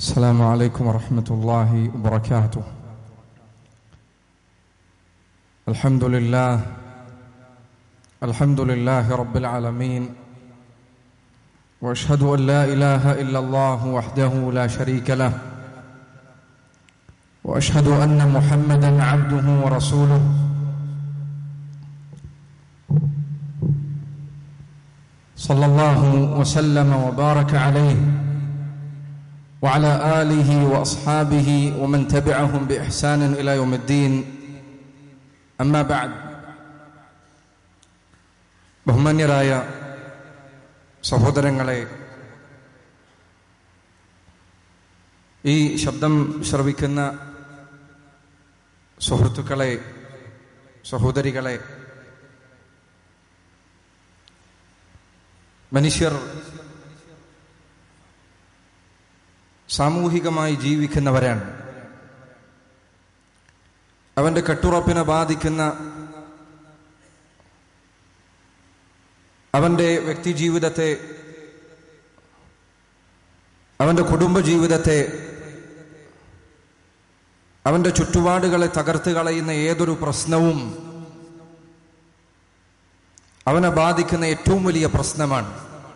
السلام عليكم ورحمة الله وبركاته الحمد لله الحمد لله رب العالمين واشهد ان لا اله الا الله وحده لا شريك له واشهد ان محمدا عبده ورسوله صلى الله وسلم وبارك عليه وعلى اله واصحابه ومن تبعهم باحسان الى يوم الدين اما بعد ബഹുമാന്യരായ സഹോദരങ്ങളെ ഈ ശബ്ദം ശ്രവിക്കുന്ന സുഹൃത്തുക്കളെ സഹോദരികളെ മനുഷ്യർ സാമൂഹികമായി ജീവിക്കുന്നവരാണ് അവന്റെ കട്ടുറപ്പിനെ ബാധിക്കുന്ന അവന്റെ വ്യക്തി ജീവിതത്തെ അവന്റെ കുടുംബ ജീവിതത്തെ അവന്റെ ചുറ്റുപാടുകളെ തകർത്ത് കളയുന്ന ഏതൊരു പ്രശ്നവും അവനെ ബാധിക്കുന്ന ഏറ്റവും വലിയ പ്രശ്നമാണ്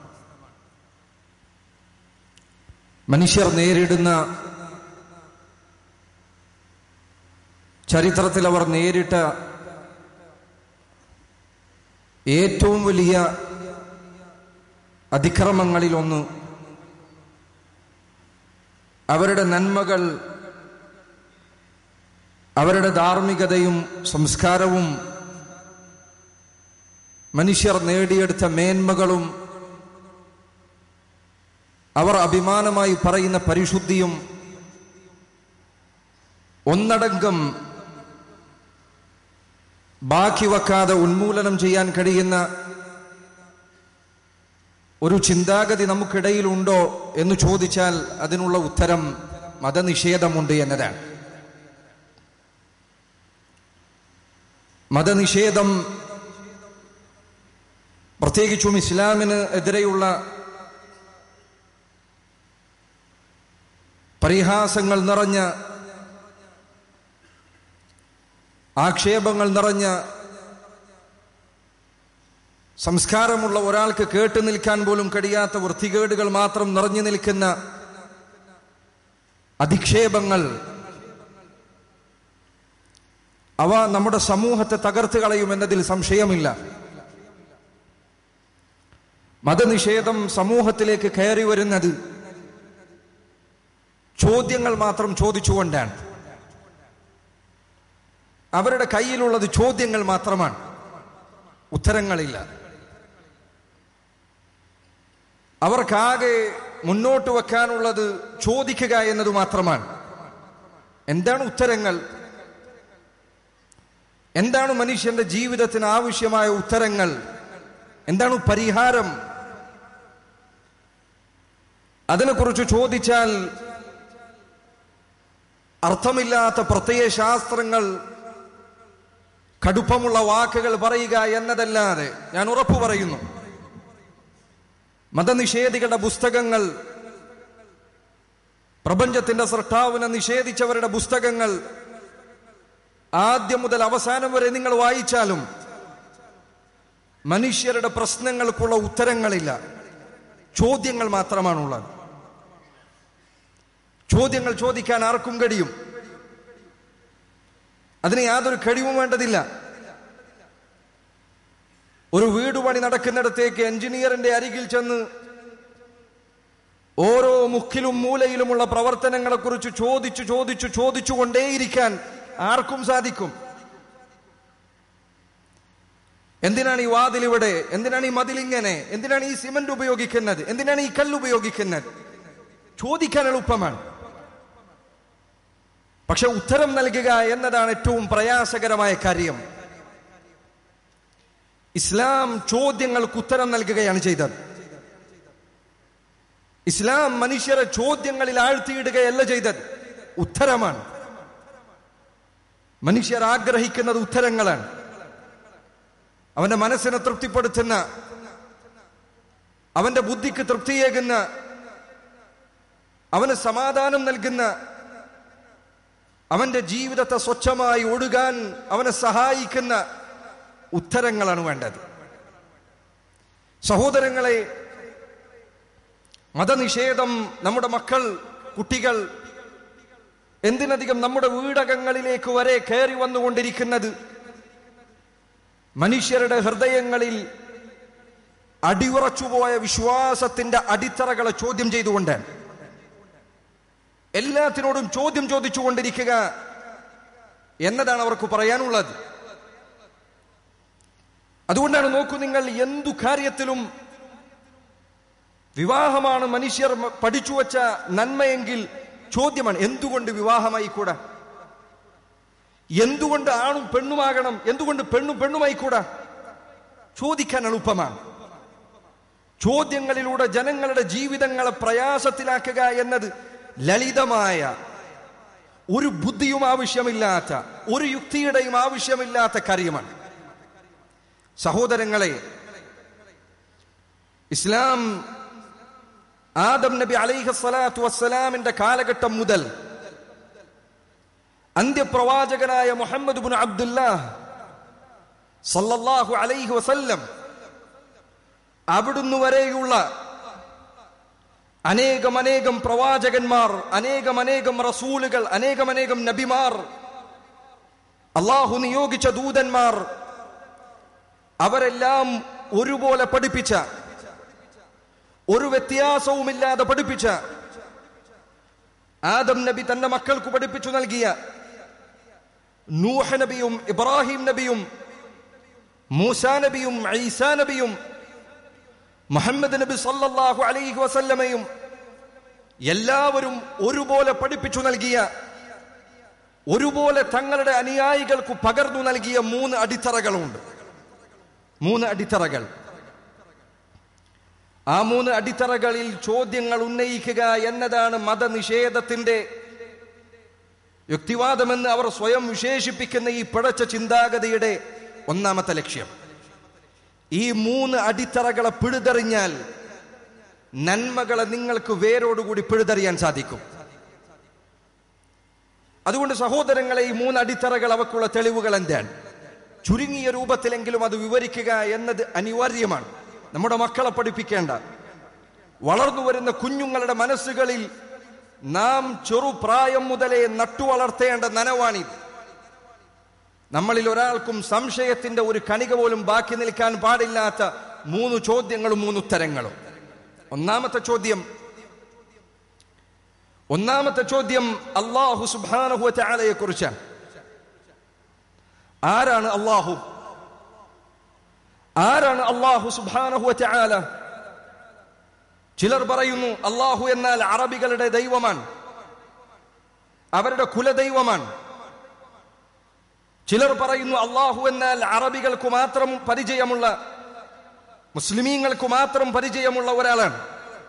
മനുഷ്യർ നേരിടുന്ന ചരിത്രത്തിൽ അവർ നേരിട്ട ഏറ്റവും വലിയ അതിക്രമങ്ങളിൽ ഒന്ന് അവരുടെ നന്മകൾ അവരുടെ ധാർമ്മികതയും സംസ്കാരവും മനുഷ്യർ നേടിയെടുത്ത മേന്മകളും അവർ അഭിമാനമായി പറയുന്ന പരിശുദ്ധിയും ഒന്നടങ്കം ബാക്കി വെക്കാതെ ഉന്മൂലനം ചെയ്യാൻ കഴിയുന്ന ഒരു ചിന്താഗതി നമുക്കിടയിലുണ്ടോ എന്ന് ചോദിച്ചാൽ അതിനുള്ള ഉത്തരം മതനിഷേധമുണ്ട് എന്നതാണ് മതനിഷേധം പ്രത്യേകിച്ചും ഇസ്ലാമിന് എതിരെയുള്ള പരിഹാസങ്ങൾ നിറഞ്ഞ ആക്ഷേപങ്ങൾ നിറഞ്ഞ സംസ്കാരമുള്ള ഒരാൾക്ക് കേട്ടു നിൽക്കാൻ പോലും കഴിയാത്ത വൃത്തികേടുകൾ മാത്രം നിറഞ്ഞു നിൽക്കുന്ന അധിക്ഷേപങ്ങൾ അവ നമ്മുടെ സമൂഹത്തെ തകർത്ത് കളയുമെന്നതിൽ സംശയമില്ല മതനിഷേധം സമൂഹത്തിലേക്ക് കയറി വരുന്നത് ചോദ്യങ്ങൾ മാത്രം ചോദിച്ചുകൊണ്ടാണ് അവരുടെ കയ്യിലുള്ളത് ചോദ്യങ്ങൾ മാത്രമാണ് ഉത്തരങ്ങളില്ല അവർക്കാകെ മുന്നോട്ട് വെക്കാനുള്ളത് ചോദിക്കുക എന്നത് മാത്രമാണ് എന്താണ് ഉത്തരങ്ങൾ എന്താണ് മനുഷ്യന്റെ ജീവിതത്തിന് ആവശ്യമായ ഉത്തരങ്ങൾ എന്താണ് പരിഹാരം അതിനെക്കുറിച്ച് ചോദിച്ചാൽ അർത്ഥമില്ലാത്ത പ്രത്യയ ശാസ്ത്രങ്ങൾ കടുപ്പമുള്ള വാക്കുകൾ പറയുക എന്നതല്ലാതെ ഞാൻ ഉറപ്പു പറയുന്നു മതനിഷേധികളുടെ പുസ്തകങ്ങൾ പ്രപഞ്ചത്തിന്റെ സൃഷ്ടാവിനെ നിഷേധിച്ചവരുടെ പുസ്തകങ്ങൾ ആദ്യം മുതൽ അവസാനം വരെ നിങ്ങൾ വായിച്ചാലും മനുഷ്യരുടെ പ്രശ്നങ്ങൾക്കുള്ള ഉത്തരങ്ങളില്ല ചോദ്യങ്ങൾ മാത്രമാണുള്ളത് ചോദ്യങ്ങൾ ചോദിക്കാൻ ആർക്കും കഴിയും അതിന് യാതൊരു കഴിവും വേണ്ടതില്ല ഒരു വീട് പണി നടക്കുന്നിടത്തേക്ക് എഞ്ചിനീയറിന്റെ അരികിൽ ചെന്ന് ഓരോ മുക്കിലും മൂലയിലുമുള്ള പ്രവർത്തനങ്ങളെ കുറിച്ച് ചോദിച്ചു ചോദിച്ചു ചോദിച്ചുകൊണ്ടേയിരിക്കാൻ ആർക്കും സാധിക്കും എന്തിനാണ് ഈ വാതിൽ ഇവിടെ എന്തിനാണ് ഈ മതിൽ ഇങ്ങനെ എന്തിനാണ് ഈ സിമന്റ് ഉപയോഗിക്കുന്നത് എന്തിനാണ് ഈ കല്ല് ഉപയോഗിക്കുന്നത് ചോദിക്കാൻ എളുപ്പമാണ് പക്ഷെ ഉത്തരം നൽകുക എന്നതാണ് ഏറ്റവും പ്രയാസകരമായ കാര്യം ഇസ്ലാം ചോദ്യങ്ങൾക്ക് ഉത്തരം നൽകുകയാണ് ചെയ്തത് ഇസ്ലാം മനുഷ്യരെ ചോദ്യങ്ങളിൽ ആഴ്ത്തിയിടുകയല്ല ചെയ്തത് ഉത്തരമാണ് മനുഷ്യർ ആഗ്രഹിക്കുന്നത് ഉത്തരങ്ങളാണ് അവന്റെ മനസ്സിനെ തൃപ്തിപ്പെടുത്തുന്ന അവന്റെ ബുദ്ധിക്ക് തൃപ്തിയേകുന്ന അവന് സമാധാനം നൽകുന്ന അവന്റെ ജീവിതത്തെ സ്വച്ഛമായി ഒടുകാൻ അവനെ സഹായിക്കുന്ന ഉത്തരങ്ങളാണ് വേണ്ടത് സഹോദരങ്ങളെ മതനിഷേധം നമ്മുടെ മക്കൾ കുട്ടികൾ എന്തിനധികം നമ്മുടെ വീടകങ്ങളിലേക്ക് വരെ കയറി വന്നുകൊണ്ടിരിക്കുന്നത് മനുഷ്യരുടെ ഹൃദയങ്ങളിൽ അടിയുറച്ചുപോയ വിശ്വാസത്തിന്റെ അടിത്തറകളെ ചോദ്യം ചെയ്തുകൊണ്ട് എല്ലാത്തിനോടും ചോദ്യം ചോദിച്ചുകൊണ്ടിരിക്കുക എന്നതാണ് അവർക്ക് പറയാനുള്ളത് അതുകൊണ്ടാണ് നോക്കൂ നിങ്ങൾ എന്തു കാര്യത്തിലും വിവാഹമാണ് മനുഷ്യർ പഠിച്ചു വച്ച നന്മയെങ്കിൽ ചോദ്യമാണ് എന്തുകൊണ്ട് വിവാഹമായി കൂടാ എന്തുകൊണ്ട് ആണും പെണ്ണുമാകണം എന്തുകൊണ്ട് പെണ്ണും പെണ്ണുമായിക്കൂടാ ചോദിക്കാൻ എളുപ്പമാണ് ചോദ്യങ്ങളിലൂടെ ജനങ്ങളുടെ ജീവിതങ്ങളെ പ്രയാസത്തിലാക്കുക എന്നത് ലളിതമായ ഒരു ബുദ്ധിയും ആവശ്യമില്ലാത്ത ഒരു യുക്തിയുടെയും ആവശ്യമില്ലാത്ത കാര്യമാണ് സഹോദരങ്ങളെ ഇസ്ലാം ആദം നബി അലൈഹി സ്വലാത്തു വസ്സലാമിന്റെ കാലഘട്ടം മുതൽ അന്ത്യപ്രവാചകനായ മുഹമ്മദ് ബുൻ അബ്ദുല്ലാഹ് സല്ലല്ലാഹു അലൈഹി വസല്ലം അവിടുന്ന് വരെയുള്ള അനേകം അനേകം പ്രവാചകന്മാർ അനേകം അനേകം റസൂലുകൾ അനേകം അനേകം നബിമാർ അള്ളാഹു നിയോഗിച്ച ദൂതന്മാർ അവരെല്ലാം ഒരുപോലെ പഠിപ്പിച്ച ഒരു വ്യത്യാസവുമില്ലാതെ പഠിപ്പിച്ച ആദം നബി തന്റെ മക്കൾക്ക് പഠിപ്പിച്ചു നൽകിയ നൂഹ നബിയും ഇബ്രാഹിം നബിയും മൂസാ നബിയും ഐസാ നബിയും മുഹമ്മദ് നബി സല്ലല്ലാഹു അലൈഹി വസല്ലമയും എല്ലാവരും ഒരുപോലെ പഠിപ്പിച്ചു നൽകിയ ഒരുപോലെ തങ്ങളുടെ അനുയായികൾക്ക് പകർന്നു നൽകിയ മൂന്ന് അടിത്തറകളുണ്ട് മൂന്ന് അടിത്തറകൾ ആ മൂന്ന് അടിത്തറകളിൽ ചോദ്യങ്ങൾ ഉന്നയിക്കുക എന്നതാണ് മതനിഷേധത്തിന്റെ യുക്തിവാദമെന്ന് അവർ സ്വയം വിശേഷിപ്പിക്കുന്ന ഈ പിഴച്ച ചിന്താഗതിയുടെ ഒന്നാമത്തെ ലക്ഷ്യം ഈ മൂന്ന് അടിത്തറകളെ പിഴുതെറിഞ്ഞാൽ നന്മകളെ നിങ്ങൾക്ക് വേരോടുകൂടി പിഴുതെറിയാൻ സാധിക്കും അതുകൊണ്ട് സഹോദരങ്ങളെ ഈ മൂന്ന് അടിത്തറകൾ അവക്കുള്ള തെളിവുകൾ എന്താണ് ചുരുങ്ങിയ രൂപത്തിലെങ്കിലും അത് വിവരിക്കുക എന്നത് അനിവാര്യമാണ് നമ്മുടെ മക്കളെ പഠിപ്പിക്കേണ്ട വളർന്നു വരുന്ന കുഞ്ഞുങ്ങളുടെ മനസ്സുകളിൽ നാം ചെറുപ്രായം മുതലേ നട്ടുവളർത്തേണ്ട നനവാണിത് നമ്മളിൽ ഒരാൾക്കും സംശയത്തിന്റെ ഒരു കണിക പോലും ബാക്കി നിൽക്കാൻ പാടില്ലാത്ത മൂന്ന് ചോദ്യങ്ങളും മൂന്ന് ഉത്തരങ്ങളും ഒന്നാമത്തെ ചോദ്യം ഒന്നാമത്തെ ചോദ്യം അള്ളാഹു സുബാനഹു ചാലയെ കുറിച്ചാണ് ആരാണ് അള്ളാഹു ആരാണ് അള്ളാഹു സുബാനഹു ചാല ചിലർ പറയുന്നു അള്ളാഹു എന്നാൽ അറബികളുടെ ദൈവമാണ് അവരുടെ കുലദൈവമാണ് ചിലർ പറയുന്നു അള്ളാഹു എന്നാൽ അറബികൾക്ക് മാത്രം പരിചയമുള്ള മുസ്ലിമീങ്ങൾക്ക് മാത്രം പരിചയമുള്ള ഒരാളാണ്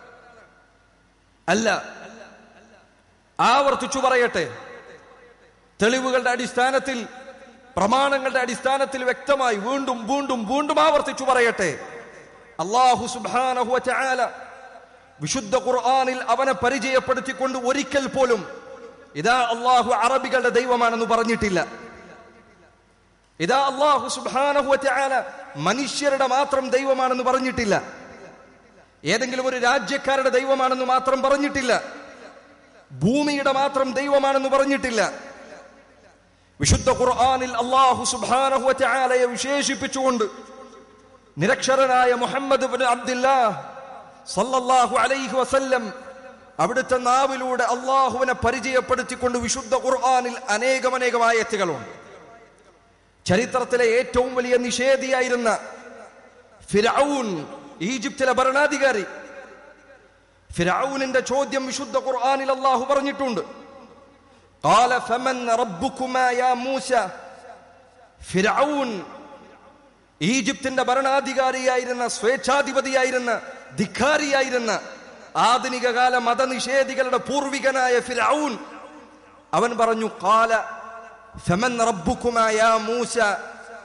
അല്ല ആവർത്തിച്ചു പറയട്ടെ തെളിവുകളുടെ അടിസ്ഥാനത്തിൽ പ്രമാണങ്ങളുടെ അടിസ്ഥാനത്തിൽ വ്യക്തമായി വീണ്ടും വീണ്ടും വീണ്ടും ആവർത്തിച്ചു പറയട്ടെ അള്ളാഹു സുബാനഹു ചാല വിശുദ്ധ ഖുർആാനിൽ അവനെ പരിചയപ്പെടുത്തിക്കൊണ്ട് ഒരിക്കൽ പോലും ഇതാ അള്ളാഹു അറബികളുടെ ദൈവമാണെന്ന് പറഞ്ഞിട്ടില്ല ഇതാ അള്ളാഹു സുബാനഹു ചാല മനുഷ്യരുടെ മാത്രം ദൈവമാണെന്ന് പറഞ്ഞിട്ടില്ല ഏതെങ്കിലും ഒരു രാജ്യക്കാരുടെ ദൈവമാണെന്ന് മാത്രം പറഞ്ഞിട്ടില്ല ഭൂമിയുടെ മാത്രം ദൈവമാണെന്ന് പറഞ്ഞിട്ടില്ല വിശുദ്ധ ഖുർആാനിൽ അള്ളാഹു സുബാനഹു ചാലയെ വിശേഷിപ്പിച്ചുകൊണ്ട് നിരക്ഷരനായ മുഹമ്മദ് ബിൻ അബ്ദുല്ലാ സല്ലല്ലാഹു അലൈഹി വസല്ലം അവിടുത്തെ നാവിലൂടെ അള്ളാഹുവിനെ പരിചയപ്പെടുത്തിക്കൊണ്ട് വിശുദ്ധ ഖുർആാനിൽ അനേകമനേകം ആയത്തുകളുണ്ട് ചരിത്രത്തിലെ ഏറ്റവും വലിയ നിഷേധിയായിരുന്ന ഫിരൌൻ ഈജിപ്തിലെ ഭരണാധികാരി ഫിരൌനിന്റെ ചോദ്യം വിശുദ്ധ ഖുർആാനിൽ അള്ളാഹു പറഞ്ഞിട്ടുണ്ട് قال فمن ربكما يا موسى ഫിരൌൻ ഈജിപ്തിന്റെ ഭരണാധികാരിയായിരുന്ന സ്വേച്ഛാധിപതിയായിരുന്ന ധിക്കാരിയായിരുന്ന ആധുനിക കാല മതനിഷേധികളുടെ പൂർവികനായ ഫിരൌൻ അവൻ പറഞ്ഞു കാല ഫമൻ റബ്ബുക്കുമായ മൂസ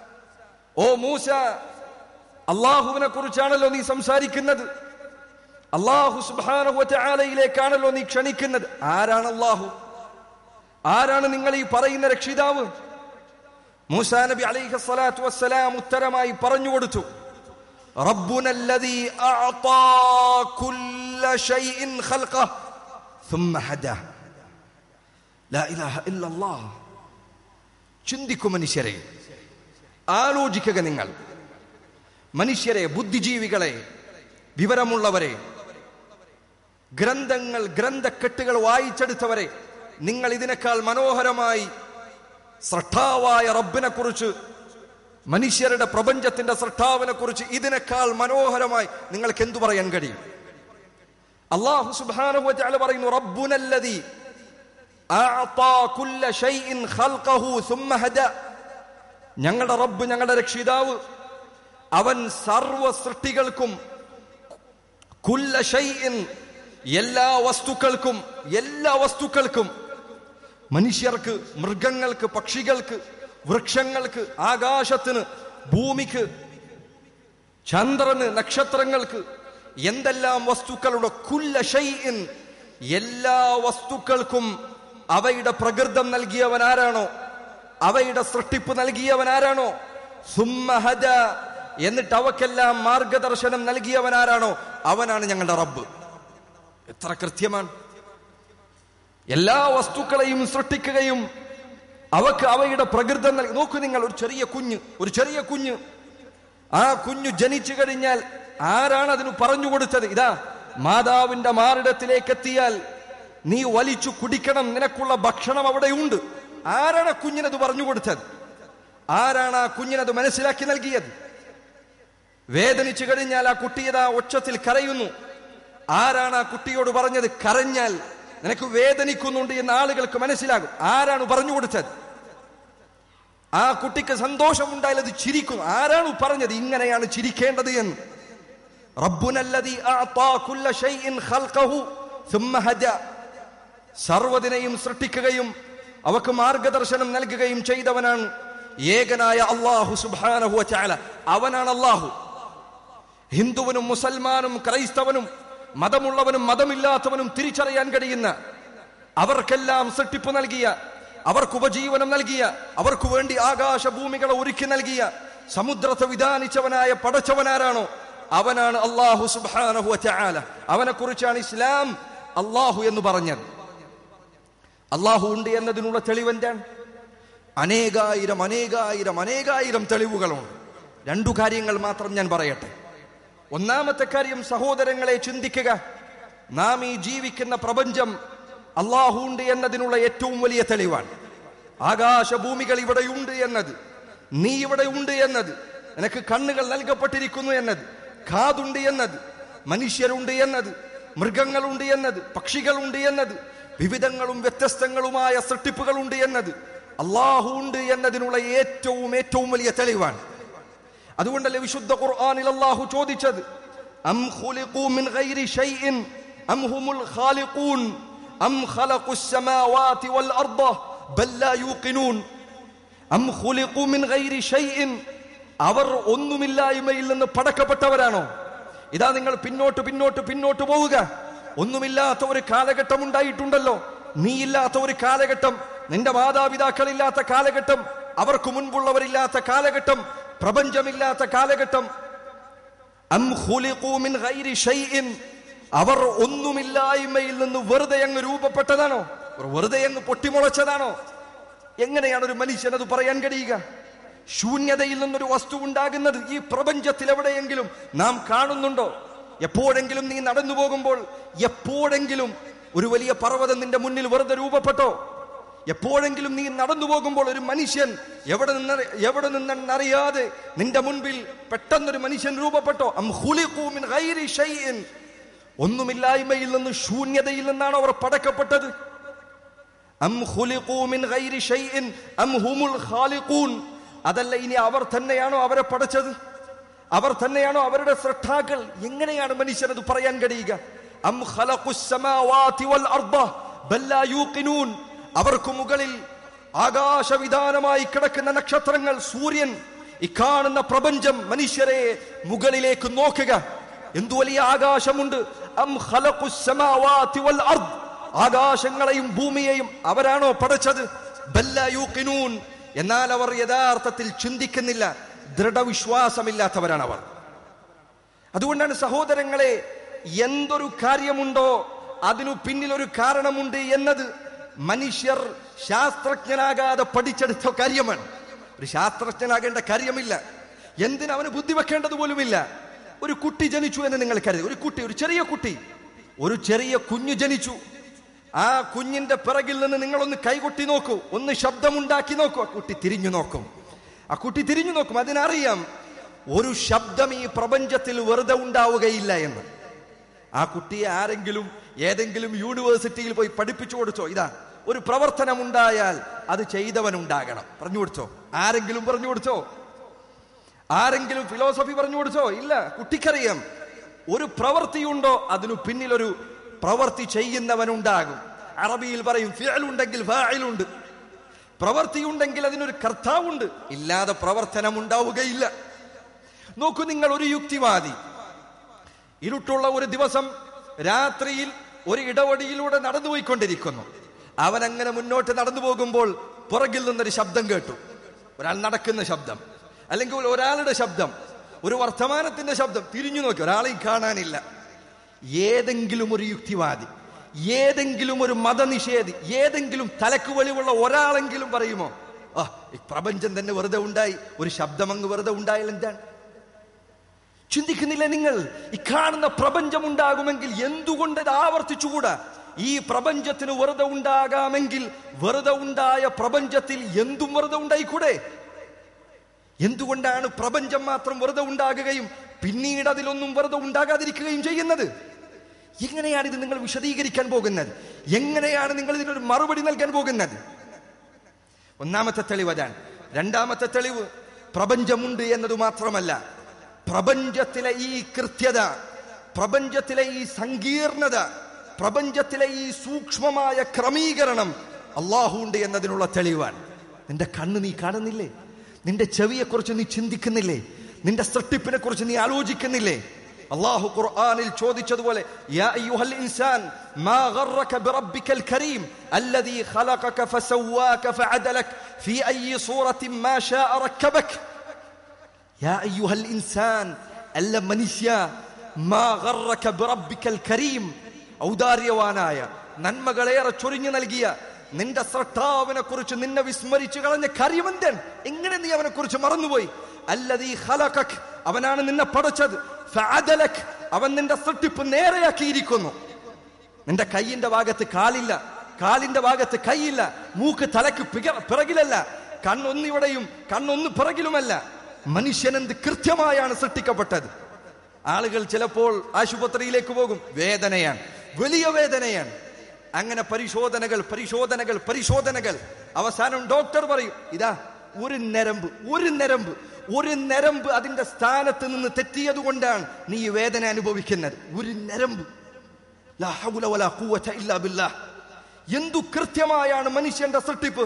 ഓ മൂസ അള്ളാഹുവിനെ കുറിച്ചാണല്ലോ നീ സംസാരിക്കുന്നത് അള്ളാഹു സുബാനഹുലയിലേക്കാണല്ലോ നീ ക്ഷണിക്കുന്നത് ആരാണ് അള്ളാഹു ആരാണ് നിങ്ങൾ ഈ പറയുന്ന രക്ഷിതാവ് മൂസാ നബി അലൈഹി സ്വലാത്തു വസ്സലാം ഉത്തരമായി പറഞ്ഞു കൊടുത്തു ربنا الذي أعطى كل شيء خلقه ثم هداه لا إله إلا الله ചിന്തിക്കു മനുഷ്യരെ ആലോചിക്കുക നിങ്ങൾ മനുഷ്യരെ ബുദ്ധിജീവികളെ വിവരമുള്ളവരെ ഗ്രന്ഥങ്ങൾ ഗ്രന്ഥക്കെട്ടുകൾ വായിച്ചെടുത്തവരെ നിങ്ങൾ ഇതിനേക്കാൾ മനോഹരമായി ശ്രദ്ധാവായ റബ്ബിനെ കുറിച്ച് മനുഷ്യരുടെ പ്രപഞ്ചത്തിന്റെ ശ്രദ്ധാവിനെ കുറിച്ച് ഇതിനേക്കാൾ മനോഹരമായി നിങ്ങൾക്ക് എന്തു പറയാൻ കഴിയും അള്ളാഹു സുബ്ഹാനഹു വതആല പറയുന്നു റബ്ബുനല്ലദീ അഅതാ കുല്ല ഷൈഇൻ ഖൽഖഹു സുമ്മ ഹദാ ഞങ്ങളുടെ റബ്ബ് ഞങ്ങളുടെ രക്ഷിതാവ് അവൻ സർവ സൃഷ്ടികൾക്കും കുല്ല ഷൈഇൻ എല്ലാ വസ്തുക്കൾക്കും എല്ലാ വസ്തുക്കൾക്കും മനുഷ്യർക്ക് മൃഗങ്ങൾക്ക് പക്ഷികൾക്ക് വൃക്ഷങ്ങൾക്ക് ആകാശത്തിന് ഭൂമിക്ക് ചന്ദ്രന് നക്ഷത്രങ്ങൾക്ക് എന്തെല്ലാം വസ്തുക്കളുടെ കുല്ല ഷൈഇൻ എല്ലാ വസ്തുക്കൾക്കും അവയുടെ പ്രകൃതം നൽകിയവൻ ആരാണോ അവയുടെ സൃഷ്ടിപ്പ് നൽകിയവൻ ആരാണോ സുമ്മഹദ എന്നിട്ട് അവക്കെല്ലാം മാർഗദർശനം നൽകിയവൻ ആരാണോ അവനാണ് ഞങ്ങളുടെ റബ്ബ് എത്ര കൃത്യമാണ് എല്ലാ വസ്തുക്കളെയും സൃഷ്ടിക്കുകയും അവക്ക് അവയുടെ പ്രകൃതം നൽകി നോക്കൂ നിങ്ങൾ ഒരു ചെറിയ കുഞ്ഞ് ഒരു ചെറിയ കുഞ്ഞ് ആ കുഞ്ഞു ജനിച്ചു കഴിഞ്ഞാൽ ആരാണ് അതിന് പറഞ്ഞു കൊടുത്തത് ഇതാ മാതാവിന്റെ മാറിടത്തിലേക്ക് എത്തിയാൽ നീ വലിച്ചു കുടിക്കണം നിനക്കുള്ള ഭക്ഷണം അവിടെയുണ്ട് ആരാണ് ആ കുഞ്ഞിനത് പറഞ്ഞു കൊടുത്തത് ആരാണ് ആ കുഞ്ഞിനത് മനസ്സിലാക്കി നൽകിയത് വേദനിച്ചു കഴിഞ്ഞാൽ ആ കുട്ടിയതാ ഒച്ചത്തിൽ കരയുന്നു ആരാണ് ആ കുട്ടിയോട് പറഞ്ഞത് കരഞ്ഞാൽ നിനക്ക് വേദനിക്കുന്നുണ്ട് എന്ന് ആളുകൾക്ക് മനസ്സിലാകും ആരാണ് പറഞ്ഞു കൊടുത്തത് ആ കുട്ടിക്ക് സന്തോഷമുണ്ടായാൽ അത് ചിരിക്കുന്നു ആരാണ് പറഞ്ഞത് ഇങ്ങനെയാണ് ചിരിക്കേണ്ടത് എന്ന് റബ്ബുനല്ലദീ അഅതാ കുല്ല ഷൈഇൻ ഖൽഖഹു സുമ്മ ഹദാ സർവ്വതിനെയും സൃഷ്ടിക്കുകയും അവക്ക് മാർഗദർശനം നൽകുകയും ചെയ്തവനാണ് ഏകനായ അള്ളാഹു സുബ്ഹാനഹു വതആല അവനാണ് അള്ളാഹു ഹിന്ദുവിനും മുസൽമാനും ക്രൈസ്തവനും മതമുള്ളവനും മതമില്ലാത്തവനും തിരിച്ചറിയാൻ കഴിയുന്ന അവർക്കെല്ലാം സൃഷ്ടിപ്പ് നൽകിയ അവർക്ക് ഉപജീവനം നൽകിയ അവർക്ക് വേണ്ടി ആകാശ ഭൂമികളെ ഒരുക്കി നൽകിയ സമുദ്രത്തെ വിധാനിച്ചവനായ പടച്ചവനാരാണോ അവനാണ് അള്ളാഹു സുബ്ഹാനഹു വതആല അവനെ കുറിച്ചാണ് ഇസ്ലാം അള്ളാഹു എന്ന് പറഞ്ഞത് അള്ളാഹു ഉണ്ട് എന്നതിനുള്ള തെളിവെന്താണ് അനേകായിരം അനേകായിരം അനേകായിരം തെളിവുകളുണ്ട് രണ്ടു കാര്യങ്ങൾ മാത്രം ഞാൻ പറയട്ടെ ഒന്നാമത്തെ കാര്യം സഹോദരങ്ങളെ ചിന്തിക്കുക നാം ഈ ജീവിക്കുന്ന പ്രപഞ്ചം അള്ളാഹു ഉണ്ട് എന്നതിനുള്ള ഏറ്റവും വലിയ തെളിവാണ് ആകാശഭൂമികൾ ഇവിടെയുണ്ട് എന്നത് നീ ഇവിടെ ഉണ്ട് എന്നത് നിനക്ക് കണ്ണുകൾ നൽകപ്പെട്ടിരിക്കുന്നു എന്നത് കാതുണ്ട് എന്നത് മനുഷ്യരുണ്ട് എന്നത് മൃഗങ്ങളുണ്ട് എന്നത് പക്ഷികളുണ്ട് എന്നത് വിവിധങ്ങളും വ്യത്യസ്തങ്ങളുമായ സൃഷ്ടിപ്പുകളുണ്ട് എന്നത് അള്ളാഹു ഉണ്ട് എന്നതിനുള്ള ഏറ്റവും ഏറ്റവും വലിയ തെളിവാണ് അതുകൊണ്ടല്ലേ വിശുദ്ധ ഖുർആനിൽ അല്ലാഹു ചോദിച്ചത് അം ഖുലിഖൂ മിൻ ഗൈരി ഷൈഇൻ അം ഹുമുൽ ഖാലിഖൂൻ അം ഖലഖുസ് സമാവാതി വൽ അർദ ബൽ ലാ യൂഖിനൂൻ അം ഖുലിഖൂ മിൻ ഗൈരി ഷൈഇൻ അവർ ഒന്നുമില്ലായ്മയിൽ നിന്ന് പടക്കപ്പെട്ടവരാണോ ഇതാ നിങ്ങൾ പിന്നോട്ട് പിന്നോട്ട് പിന്നോട്ട് പോവുക ഒന്നുമില്ലാത്ത ഒരു കാലഘട്ടം ഉണ്ടായിട്ടുണ്ടല്ലോ നീയില്ലാത്ത ഒരു കാലഘട്ടം നിന്റെ മാതാപിതാക്കളില്ലാത്ത കാലഘട്ടം അവർക്ക് മുൻപുള്ളവരില്ലാത്ത കാലഘട്ടം പ്രപഞ്ചമില്ലാത്ത കാലഘട്ടം അം ഖുലിഖൂ മിൻ ഗൈരി ഷൈഇൻ അവർ ഒന്നുമില്ലായ്മയിൽ നിന്ന് വെറുതെ അങ്ങ് രൂപപ്പെട്ടതാണോ വെറുതെ അങ്ങ് പൊട്ടിമുളച്ചതാണോ എങ്ങനെയാണ് ഒരു മനുഷ്യൻ അത് പറയാൻ കഴിയുക ശൂന്യതയിൽ നിന്നൊരു വസ്തു ഉണ്ടാകുന്നത് ഈ പ്രപഞ്ചത്തിൽ എവിടെയെങ്കിലും നാം കാണുന്നുണ്ടോ എപ്പോഴെങ്കിലും നീ നടന്നു പോകുമ്പോൾ എപ്പോഴെങ്കിലും ഒരു വലിയ പർവ്വതം നിന്റെ മുന്നിൽ വെറുതെ രൂപപ്പെട്ടോ എപ്പോഴെങ്കിലും നീ നടന്നു പോകുമ്പോൾ ഒരു മനുഷ്യൻ എവിടെ നിന്ന് എവിടെ നിന്നെന്നറിയാതെ നിന്റെ മുൻപിൽ പെട്ടെന്നൊരു മനുഷ്യൻ രൂപപ്പെട്ടോ അം ഖുലിഖൂ മിൻ ഗൈരി ഷൈഇൻ ഒന്നുമില്ലായ്മയിൽ നിന്ന് ശൂന്യതയിൽ നിന്നാണ് അവർ പടക്കപ്പെട്ടത് അം ഖുലിഖൂ മിൻ ഗൈരി ഷൈഇൻ അം ഹുമുൽ ഖാലിഖൂൻ അതല്ല ഇനി അവർ തന്നെയാണോ അവരെ പടച്ചത് അവർ തന്നെയാണോ അവരുടെ ശ്രദ്ധാക്കൾ എങ്ങനെയാണ് മനുഷ്യൻ അത് പറയാൻ കഴിയുക അം ഖലഖുസ് സമാവാതി വൽ അർദ ബൽ ലാ യൂഖിനൂൻ അവർക്ക് മുകളിൽ ആകാശവിധാനമായി കിടക്കുന്ന നക്ഷത്രങ്ങൾ സൂര്യൻ ഇക്കാണുന്ന പ്രപഞ്ചം മനുഷ്യരെ മുകളിലേക്ക് നോക്കുക എന്തു വലിയ ആകാശമുണ്ട് അം ഖലഖുസ് സമാവാതി വൽ അർദ് ആകാശങ്ങളെയും ഭൂമിയെയും അവരാണോ പടച്ചത് ബല്ല യൂഖിനൂൻ എന്നാൽ അവർ യഥാർത്ഥത്തിൽ ചിന്തിക്കുന്നില്ല ദൃഢവിശ്വാസമില്ലാത്തവരാണ് അവർ അതുകൊണ്ടാണ് സഹോദരങ്ങളെ എന്തൊരു കാര്യമുണ്ടോ അതിനു പിന്നിൽ ഒരു കാരണമുണ്ട് എന്നത് മനുഷ്യർ ശാസ്ത്രജ്ഞനാകാതെ പഠിച്ചെടുത്ത കാര്യമാണ് ഒരു ശാസ്ത്രജ്ഞനാകേണ്ട കാര്യമില്ല എന്തിനവന് ബുദ്ധി വെക്കേണ്ടത് പോലുമില്ല ഒരു കുട്ടി ജനിച്ചു എന്ന് നിങ്ങൾ കരുതി ഒരു കുട്ടി ഒരു ചെറിയ കുട്ടി ഒരു ചെറിയ കുഞ്ഞു ജനിച്ചു ആ കുഞ്ഞിന്റെ പിറകിൽ നിന്ന് നിങ്ങളൊന്ന് കൈകൊട്ടി നോക്കൂ ഒന്ന് ശബ്ദമുണ്ടാക്കി നോക്കൂ ആ കുട്ടി തിരിഞ്ഞു നോക്കും ആ കുട്ടി തിരിഞ്ഞു നോക്കും അതിനറിയാം ഒരു ശബ്ദം ഈ പ്രപഞ്ചത്തിൽ വെറുതെ ഉണ്ടാവുകയില്ല എന്ന് ആ കുട്ടിയെ ആരെങ്കിലും ഏതെങ്കിലും യൂണിവേഴ്സിറ്റിയിൽ പോയി പഠിപ്പിച്ചു കൊടുത്തോ ഇതാ ഒരു പ്രവർത്തനം ഉണ്ടായാൽ അത് ചെയ്തവൻ ഉണ്ടാകണം പറഞ്ഞു കൊടുത്തോ ആരെങ്കിലും പറഞ്ഞു കൊടുത്തോ ആരെങ്കിലും ഫിലോസഫി പറഞ്ഞു കൊടുത്തോ ഇല്ല കുട്ടിക്കറിയാം ഒരു പ്രവൃത്തിയുണ്ടോ അതിനു പിന്നിലൊരു പ്രവൃത്തി ചെയ്യുന്നവനുണ്ടാകും അറബിയിൽ പറയും ഫിയലുണ്ടെങ്കിൽ ഫായിലുണ്ട് പ്രവൃത്തിയുണ്ടെങ്കിൽ അതിനൊരു കർത്താവുണ്ട് ഇല്ലാതെ പ്രവർത്തനം ഉണ്ടാവുകയില്ല നോക്കൂ നിങ്ങൾ ഒരു യുക്തിവാദി ഇരുട്ടുള്ള ഒരു ദിവസം രാത്രിയിൽ ഒരു ഇടവഴിയിലൂടെ നടന്നുപോയിക്കൊണ്ടിരിക്കുന്നു അവൻ അങ്ങനെ മുന്നോട്ട് നടന്നു പോകുമ്പോൾ പുറകിൽ നിന്നൊരു ശബ്ദം കേട്ടു ഒരാൾ നടക്കുന്ന ശബ്ദം അല്ലെങ്കിൽ ഒരാളുടെ ശബ്ദം ഒരു വർത്തമാനത്തിന്റെ ശബ്ദം തിരിഞ്ഞു നോക്കി ഒരാളെയും കാണാനില്ല ഏതെങ്കിലും ഒരു യുക്തിവാദി ഏതെങ്കിലും ഒരു മതനിഷേധി ഏതെങ്കിലും തലക്ക് വെളിവുള്ള ഒരാളെങ്കിലും പറയുമോ ആ ഈ പ്രപഞ്ചം തന്നെ വെറുതെ ഉണ്ടായി ഒരു ശബ്ദം അങ്ങ് വെറുതെ ഉണ്ടായാൽ എന്താണ് ചിന്തിക്കുന്നില്ല നിങ്ങൾ ഈ കാണുന്ന പ്രപഞ്ചം ഉണ്ടാകുമെങ്കിൽ എന്തുകൊണ്ട് ഇത് ആവർത്തിച്ചുകൂടാ ഈ പ്രപഞ്ചത്തിന് വെറുതെ ഉണ്ടാകാമെങ്കിൽ വെറുതെ ഉണ്ടായ പ്രപഞ്ചത്തിൽ എന്തും വെറുതെ ഉണ്ടായിക്കൂടെ എന്തുകൊണ്ടാണ് പ്രപഞ്ചം മാത്രം വെറുതെ ഉണ്ടാകുകയും പിന്നീട് അതിലൊന്നും വെറുതെ ഉണ്ടാകാതിരിക്കുകയും ചെയ്യുന്നത് എങ്ങനെയാണ് ഇത് നിങ്ങൾ വിശദീകരിക്കാൻ പോകുന്നത് എങ്ങനെയാണ് നിങ്ങൾ ഇതിനൊരു മറുപടി നൽകാൻ പോകുന്നത് ഒന്നാമത്തെ തെളിവ് അതാണ് രണ്ടാമത്തെ തെളിവ് പ്രപഞ്ചമുണ്ട് എന്നത് മാത്രമല്ല പ്രപഞ്ചത്തിലെ ഈ കൃത്യത പ്രപഞ്ചത്തിലെ ഈ സങ്കീർണത പ്രപഞ്ചത്തിലെ ഈ സൂക്ഷ്മമായ ക്രമീകരണം അള്ളാഹു ഉണ്ട് എന്നതിനുള്ള തെളിവാണ് നിന്റെ കണ്ണ് നീ കാണുന്നില്ലേ നിന്റെ ചെവിയെക്കുറിച്ച് നീ ചിന്തിക്കുന്നില്ലേ നിന്റെ സൃഷ്ടിപ്പിനെ കുറിച്ച് നീ ആലോചിക്കുന്നില്ലേ അള്ളാഹു ഖുർആനിൽ ചോദിച്ചതുപോലെ യാ അയ്യുഹൽ ഇൻസാൻ മാ ഗർറക ബിറബ്ബിക്കൽ കരീം അല്ലദീ ഖലഖക ഫസവ്വാക ഫഅദലക ഫീ അയ്യി സൂറത്തിൻ മാ ശാഅ റക്കബക യാ അയ്യുഹൽ ഇൻസാൻ അല്ല മനുഷ്യ മാ ഗർറക ബിറബ്ബിക്കൽ കരീം ഔദാര്യവാനായ നന്മകളേറെ ചൊരിഞ്ഞു നൽകിയ നിന്റെ സ്രഷ്ടാവിനെ കുറിച്ച് നിന്നെ വിസ്മരിച്ചു കളഞ്ഞ കാര്യമെന്തൻ എങ്ങനെ നീ അവനെ കുറിച്ച് മറന്നുപോയി അല്ലതീ ഖലഖക് അവനാണ് നിന്നെ പടച്ചത് ഫഅദലക് അവൻ നിന്റെ സൃഷ്ടിപ്പ് നേരെയാക്കിയിരിക്കുന്നു നിന്റെ കൈയിന്റെ ഭാഗത്ത് കാലില്ല കാലിന്റെ ഭാഗത്ത് കൈയില്ല മൂക്ക് തലക്ക് പിക- പിറകിലല്ല കണ്ണൊന്നിവിടെയും കണ്ണൊന്ന് പിറകിലുമല്ല മനുഷ്യനെന്ത് കൃത്യമായാണ് സൃഷ്ടിക്കപ്പെട്ടത് ആളുകൾ ചിലപ്പോൾ ആശുപത്രിയിലേക്ക് പോകും വേദനയാണ് വലിയ വേദനയാണ് അങ്ങനെ പരിശോധനകൾ പരിശോധനകൾ പരിശോധനകൾ അവസാനം ഡോക്ടർ പറയും ഇതാ ഒരു നരമ്പ് ഒരു നരമ്പ് ഒരു നരമ്പ് അതിന്റെ സ്ഥാനത്ത് നിന്ന് തെറ്റിയത് കൊണ്ടാണ് നീ ഈ വേദന അനുഭവിക്കുന്നത് ഒരു നരമ്പ് ലാ ഹൗല വലാ ഖുവത ഇല്ലാ ബില്ലാഹ്. എന്തു കൃത്യമായാണ് മനുഷ്യന്റെ സൃഷ്ടിപ്പ്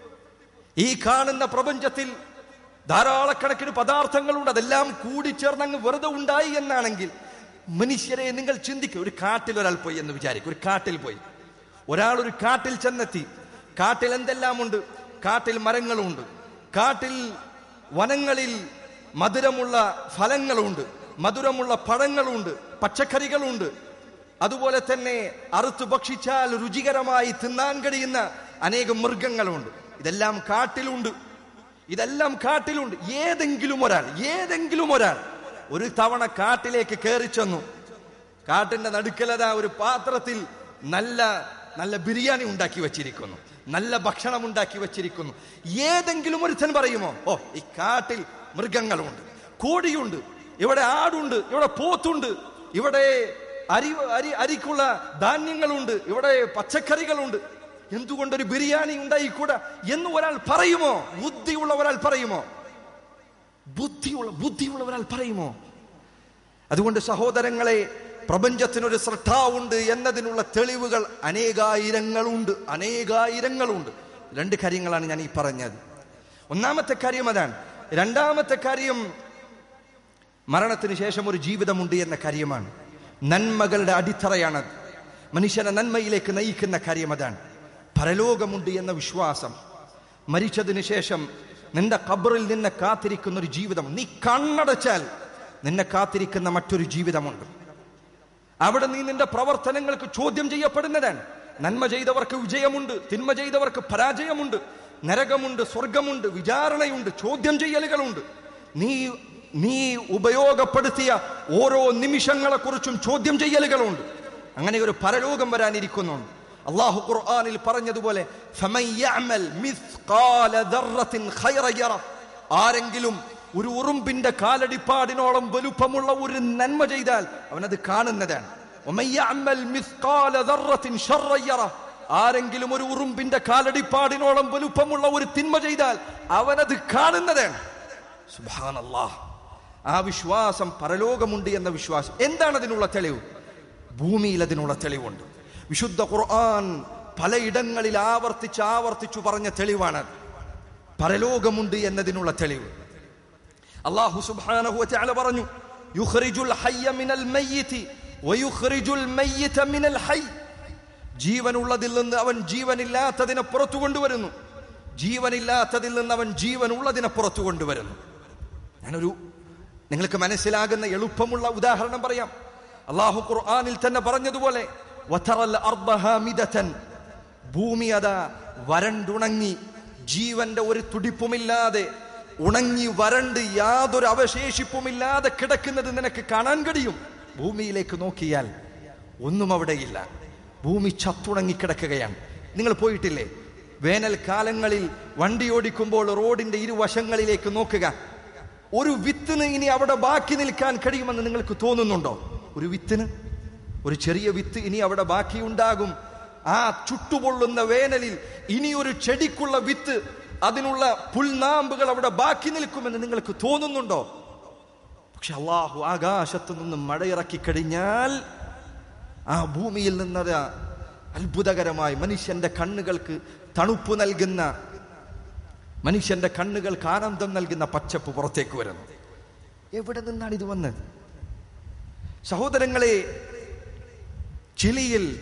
ഈ കാണുന്ന പ്രപഞ്ചത്തിൽ ധാരാളക്കണക്കിന് പദാർത്ഥങ്ങളുണ്ട് അതെല്ലാം കൂടിച്ചേർന്ന് അങ്ങ് വെറുതെ ഉണ്ടായി എന്നാണെങ്കിൽ മനുഷ്യരെ നിങ്ങൾ ചിന്തിക്കുക ഒരു കാട്ടിൽ ഒരാൾ പോയി എന്ന് വിചാരിക്കും ഒരു കാട്ടിൽ പോയി ഒരാൾ ഒരു കാട്ടിൽ ചെന്നെത്തി കാട്ടിൽ എന്തെല്ലാം ഉണ്ട് കാട്ടിൽ മരങ്ങളുണ്ട് കാട്ടിൽ വനങ്ങളിൽ മധുരമുള്ള ഫലങ്ങളുണ്ട് മധുരമുള്ള പഴങ്ങളുണ്ട് പച്ചക്കറികളുണ്ട് അതുപോലെ തന്നെ അറുത്ത് ഭക്ഷിച്ചാൽ രുചികരമായി തിന്നാൻ കഴിയുന്ന അനേകം മൃഗങ്ങളുണ്ട് ഇതെല്ലാം കാട്ടിലുണ്ട് ഇതെല്ലാം കാട്ടിലുണ്ട് ഏതെങ്കിലും ഒരാൾ ഏതെങ്കിലും ഒരാൾ ഒരു തവണ കാട്ടിലേക്ക് കയറി ചെന്നു കാട്ടിന്റെ നടുക്കലത ഒരു പാത്രത്തിൽ നല്ല നല്ല ബിരിയാണി ഉണ്ടാക്കി വെച്ചിരിക്കുന്നു നല്ല ഭക്ഷണം ഉണ്ടാക്കി വെച്ചിരിക്കുന്നു ഏതെങ്കിലും ഒരുത്തൻ പറയുമോ ഓ ഈ കാട്ടിൽ മൃഗങ്ങളുണ്ട് കോടിയുണ്ട് ഇവിടെ ആടുണ്ട് ഇവിടെ പോത്തുണ്ട് ഇവിടെ അരി അരി അരിക്കുള്ള ധാന്യങ്ങളുണ്ട് ഇവിടെ പച്ചക്കറികളുണ്ട് എന്തുകൊണ്ടൊരു ബിരിയാണി ഉണ്ടായിക്കൂടാ എന്ന് ഒരാൾ പറയുമോ ബുദ്ധിയുള്ള ഒരാൾ പറയുമോ ബുദ്ധിയുള്ള ബുദ്ധിയുള്ള ഒരാൾ പറയുമോ അതുകൊണ്ട് സഹോദരങ്ങളെ പ്രപഞ്ചത്തിനൊരു ശ്രദ്ധാവുണ്ട് എന്നതിനുള്ള തെളിവുകൾ അനേകായിരങ്ങളുണ്ട് അനേകായിരങ്ങളുണ്ട് രണ്ട് കാര്യങ്ങളാണ് ഞാൻ ഈ പറഞ്ഞത് ഒന്നാമത്തെ കാര്യം അതാണ് രണ്ടാമത്തെ കാര്യം മരണത്തിന് ശേഷം ഒരു ജീവിതമുണ്ട് എന്ന കാര്യമാണ് നന്മകളുടെ അടിത്തറയാണത് മനുഷ്യനെ നന്മയിലേക്ക് നയിക്കുന്ന കാര്യം അതാണ് പരലോകമുണ്ട് എന്ന വിശ്വാസം മരിച്ചതിന് ശേഷം നിന്റെ ഖബറിൽ നിന്നെ കാത്തിരിക്കുന്ന ഒരു ജീവിതം നീ കണ്ണടച്ചാൽ നിന്നെ കാത്തിരിക്കുന്ന മറ്റൊരു ജീവിതമുണ്ട് അവിടെ നീ നിന്റെ പ്രവർത്തനങ്ങൾക്ക് ചോദ്യം ചെയ്യപ്പെടുന്നതാണ് നന്മ ചെയ്തവർക്ക് വിജയമുണ്ട് തിന്മ ചെയ്തവർക്ക് പരാജയമുണ്ട് നരകമുണ്ട് സ്വർഗമുണ്ട് വിചാരണയുണ്ട് ചോദ്യം ചെയ്യലുകളുണ്ട് നീ നീ ഉപയോഗപ്പെടുത്തിയ ഓരോ നിമിഷങ്ങളെ കുറിച്ചും ചോദ്യം ചെയ്യലുകളുണ്ട് അങ്ങനെ ഒരു പരലോകം വരാനിരിക്കുന്നുണ്ട് അള്ളാഹു ഖുർആനിൽ പറഞ്ഞതുപോലെ "ഫമൻ യഅമൽ മിസ്ഖാല ദർറത്തിൻ ഖൈറ യറ." ആരെങ്കിലും ഒരു ഉറുമ്പിന്റെ കാലടിപ്പാടിനോളം വലുപ്പമുള്ള ഒരു നന്മ ചെയ്താൽ അവനത് കാണുന്നതാണ് "വമൻ യഅമൽ മിസ്ഖാല ദർറത്തിൻ ശർറ യറ." ആരെങ്കിലും ഒരു ഉറുമ്പിന്റെ കാലടിപ്പാടിനോളം വലുപ്പമുള്ള ഒരു തിന്മ ചെയ്താൽ അവനത് കാണുന്നതാണ് സുബ്ഹാനല്ലാഹ് ആ വിശ്വാസം പരലോകമുണ്ട് എന്ന വിശ്വാസം എന്താണ് അതിനുള്ള തെളിവ് ഭൂമിയിൽ അതിനുള്ള തെളിവുണ്ട് വിശുദ്ധ ഖുർആൻ പലയിടങ്ങളിൽ ആവർത്തിച്ച് ആവർത്തിച്ചു പറഞ്ഞ തെളിവാണ് പരലോകമുണ്ട് എന്നതിനുള്ള തെളിവ് അള്ളാഹു സുബ്ഹാനഹു വതആല പറഞ്ഞു യുഖ്റിജുൽ ഹയ്യ മിനൽ മയ്യിതി വയുഖ്റിജുൽ മയ്യിത മിനൽ ഹയ്യ് ജീവനുള്ളതിൽ നിന്ന് അവൻ ജീവനില്ലാത്തതിനെ പുറത്തു കൊണ്ടുവരുന്നു ജീവനില്ലാത്തതിൽ നിന്ന് അവൻ ജീവനുള്ളതിനെ പുറത്തു കൊണ്ടുവരുന്നു ഞാനൊരു നിങ്ങൾക്ക് മനസ്സിലാകുന്ന എളുപ്പമുള്ള ഉദാഹരണം പറയാം അള്ളാഹു ഖുർആനിൽ തന്നെ പറഞ്ഞതുപോലെ വതറൽ അർദ ഹാമിദതൻ ഭൂമി അതാ വരണ്ടുണങ്ങി ജീവന്റെ ഒരു തുടിപ്പുമില്ലാതെ ഉണങ്ങി വരണ്ട് യാതൊരു അവശേഷിപ്പുമില്ലാതെ കിടക്കുന്നത് നിനക്ക് കാണാൻ കഴിയും ഭൂമിയിലേക്ക് നോക്കിയാൽ ഒന്നും അവിടെയില്ല ഭൂമി ചത്തുണങ്ങി കിടക്കുകയാണ് നിങ്ങൾ പോയിട്ടില്ലേ വേനൽക്കാലങ്ങളിൽ വണ്ടി ഓടിക്കുമ്പോൾ റോഡിന്റെ ഇരുവശങ്ങളിലേക്ക് നോക്കുക ഒരു വിത്തിന് ഇനി അവിടെ ബാക്കി നിൽക്കാൻ കഴിയുമെന്ന് നിങ്ങൾക്ക് തോന്നുന്നുണ്ടോ ഒരു വിത്തിന് ഒരു ചെറിയ വിത്ത് ഇനി അവിടെ ബാക്കിയുണ്ടാകും ആ ചുട്ടുപൊള്ളുന്ന വേനലിൽ ഇനി ഒരു ചെടിക്കുള്ള വിത്ത് അതിനുള്ള പുൽനാമ്പുകൾ അവിടെ ബാക്കി നിൽക്കുമെന്ന് നിങ്ങൾക്ക് തോന്നുന്നുണ്ടോ പക്ഷെ അള്ളാഹു ആകാശത്ത് നിന്ന് മഴയിറക്കി കഴിഞ്ഞാൽ ആ ഭൂമിയിൽ നിന്നത് അത്ഭുതകരമായി മനുഷ്യന്റെ കണ്ണുകൾക്ക് തണുപ്പ് നൽകുന്ന മനുഷ്യന്റെ കണ്ണുകൾക്ക് ആനന്ദം നൽകുന്ന പച്ചപ്പ് പുറത്തേക്ക് വരുന്നു എവിടെ നിന്നാണ് ഇത് വന്നത് സഹോദരങ്ങളെ ചിലിയിൽ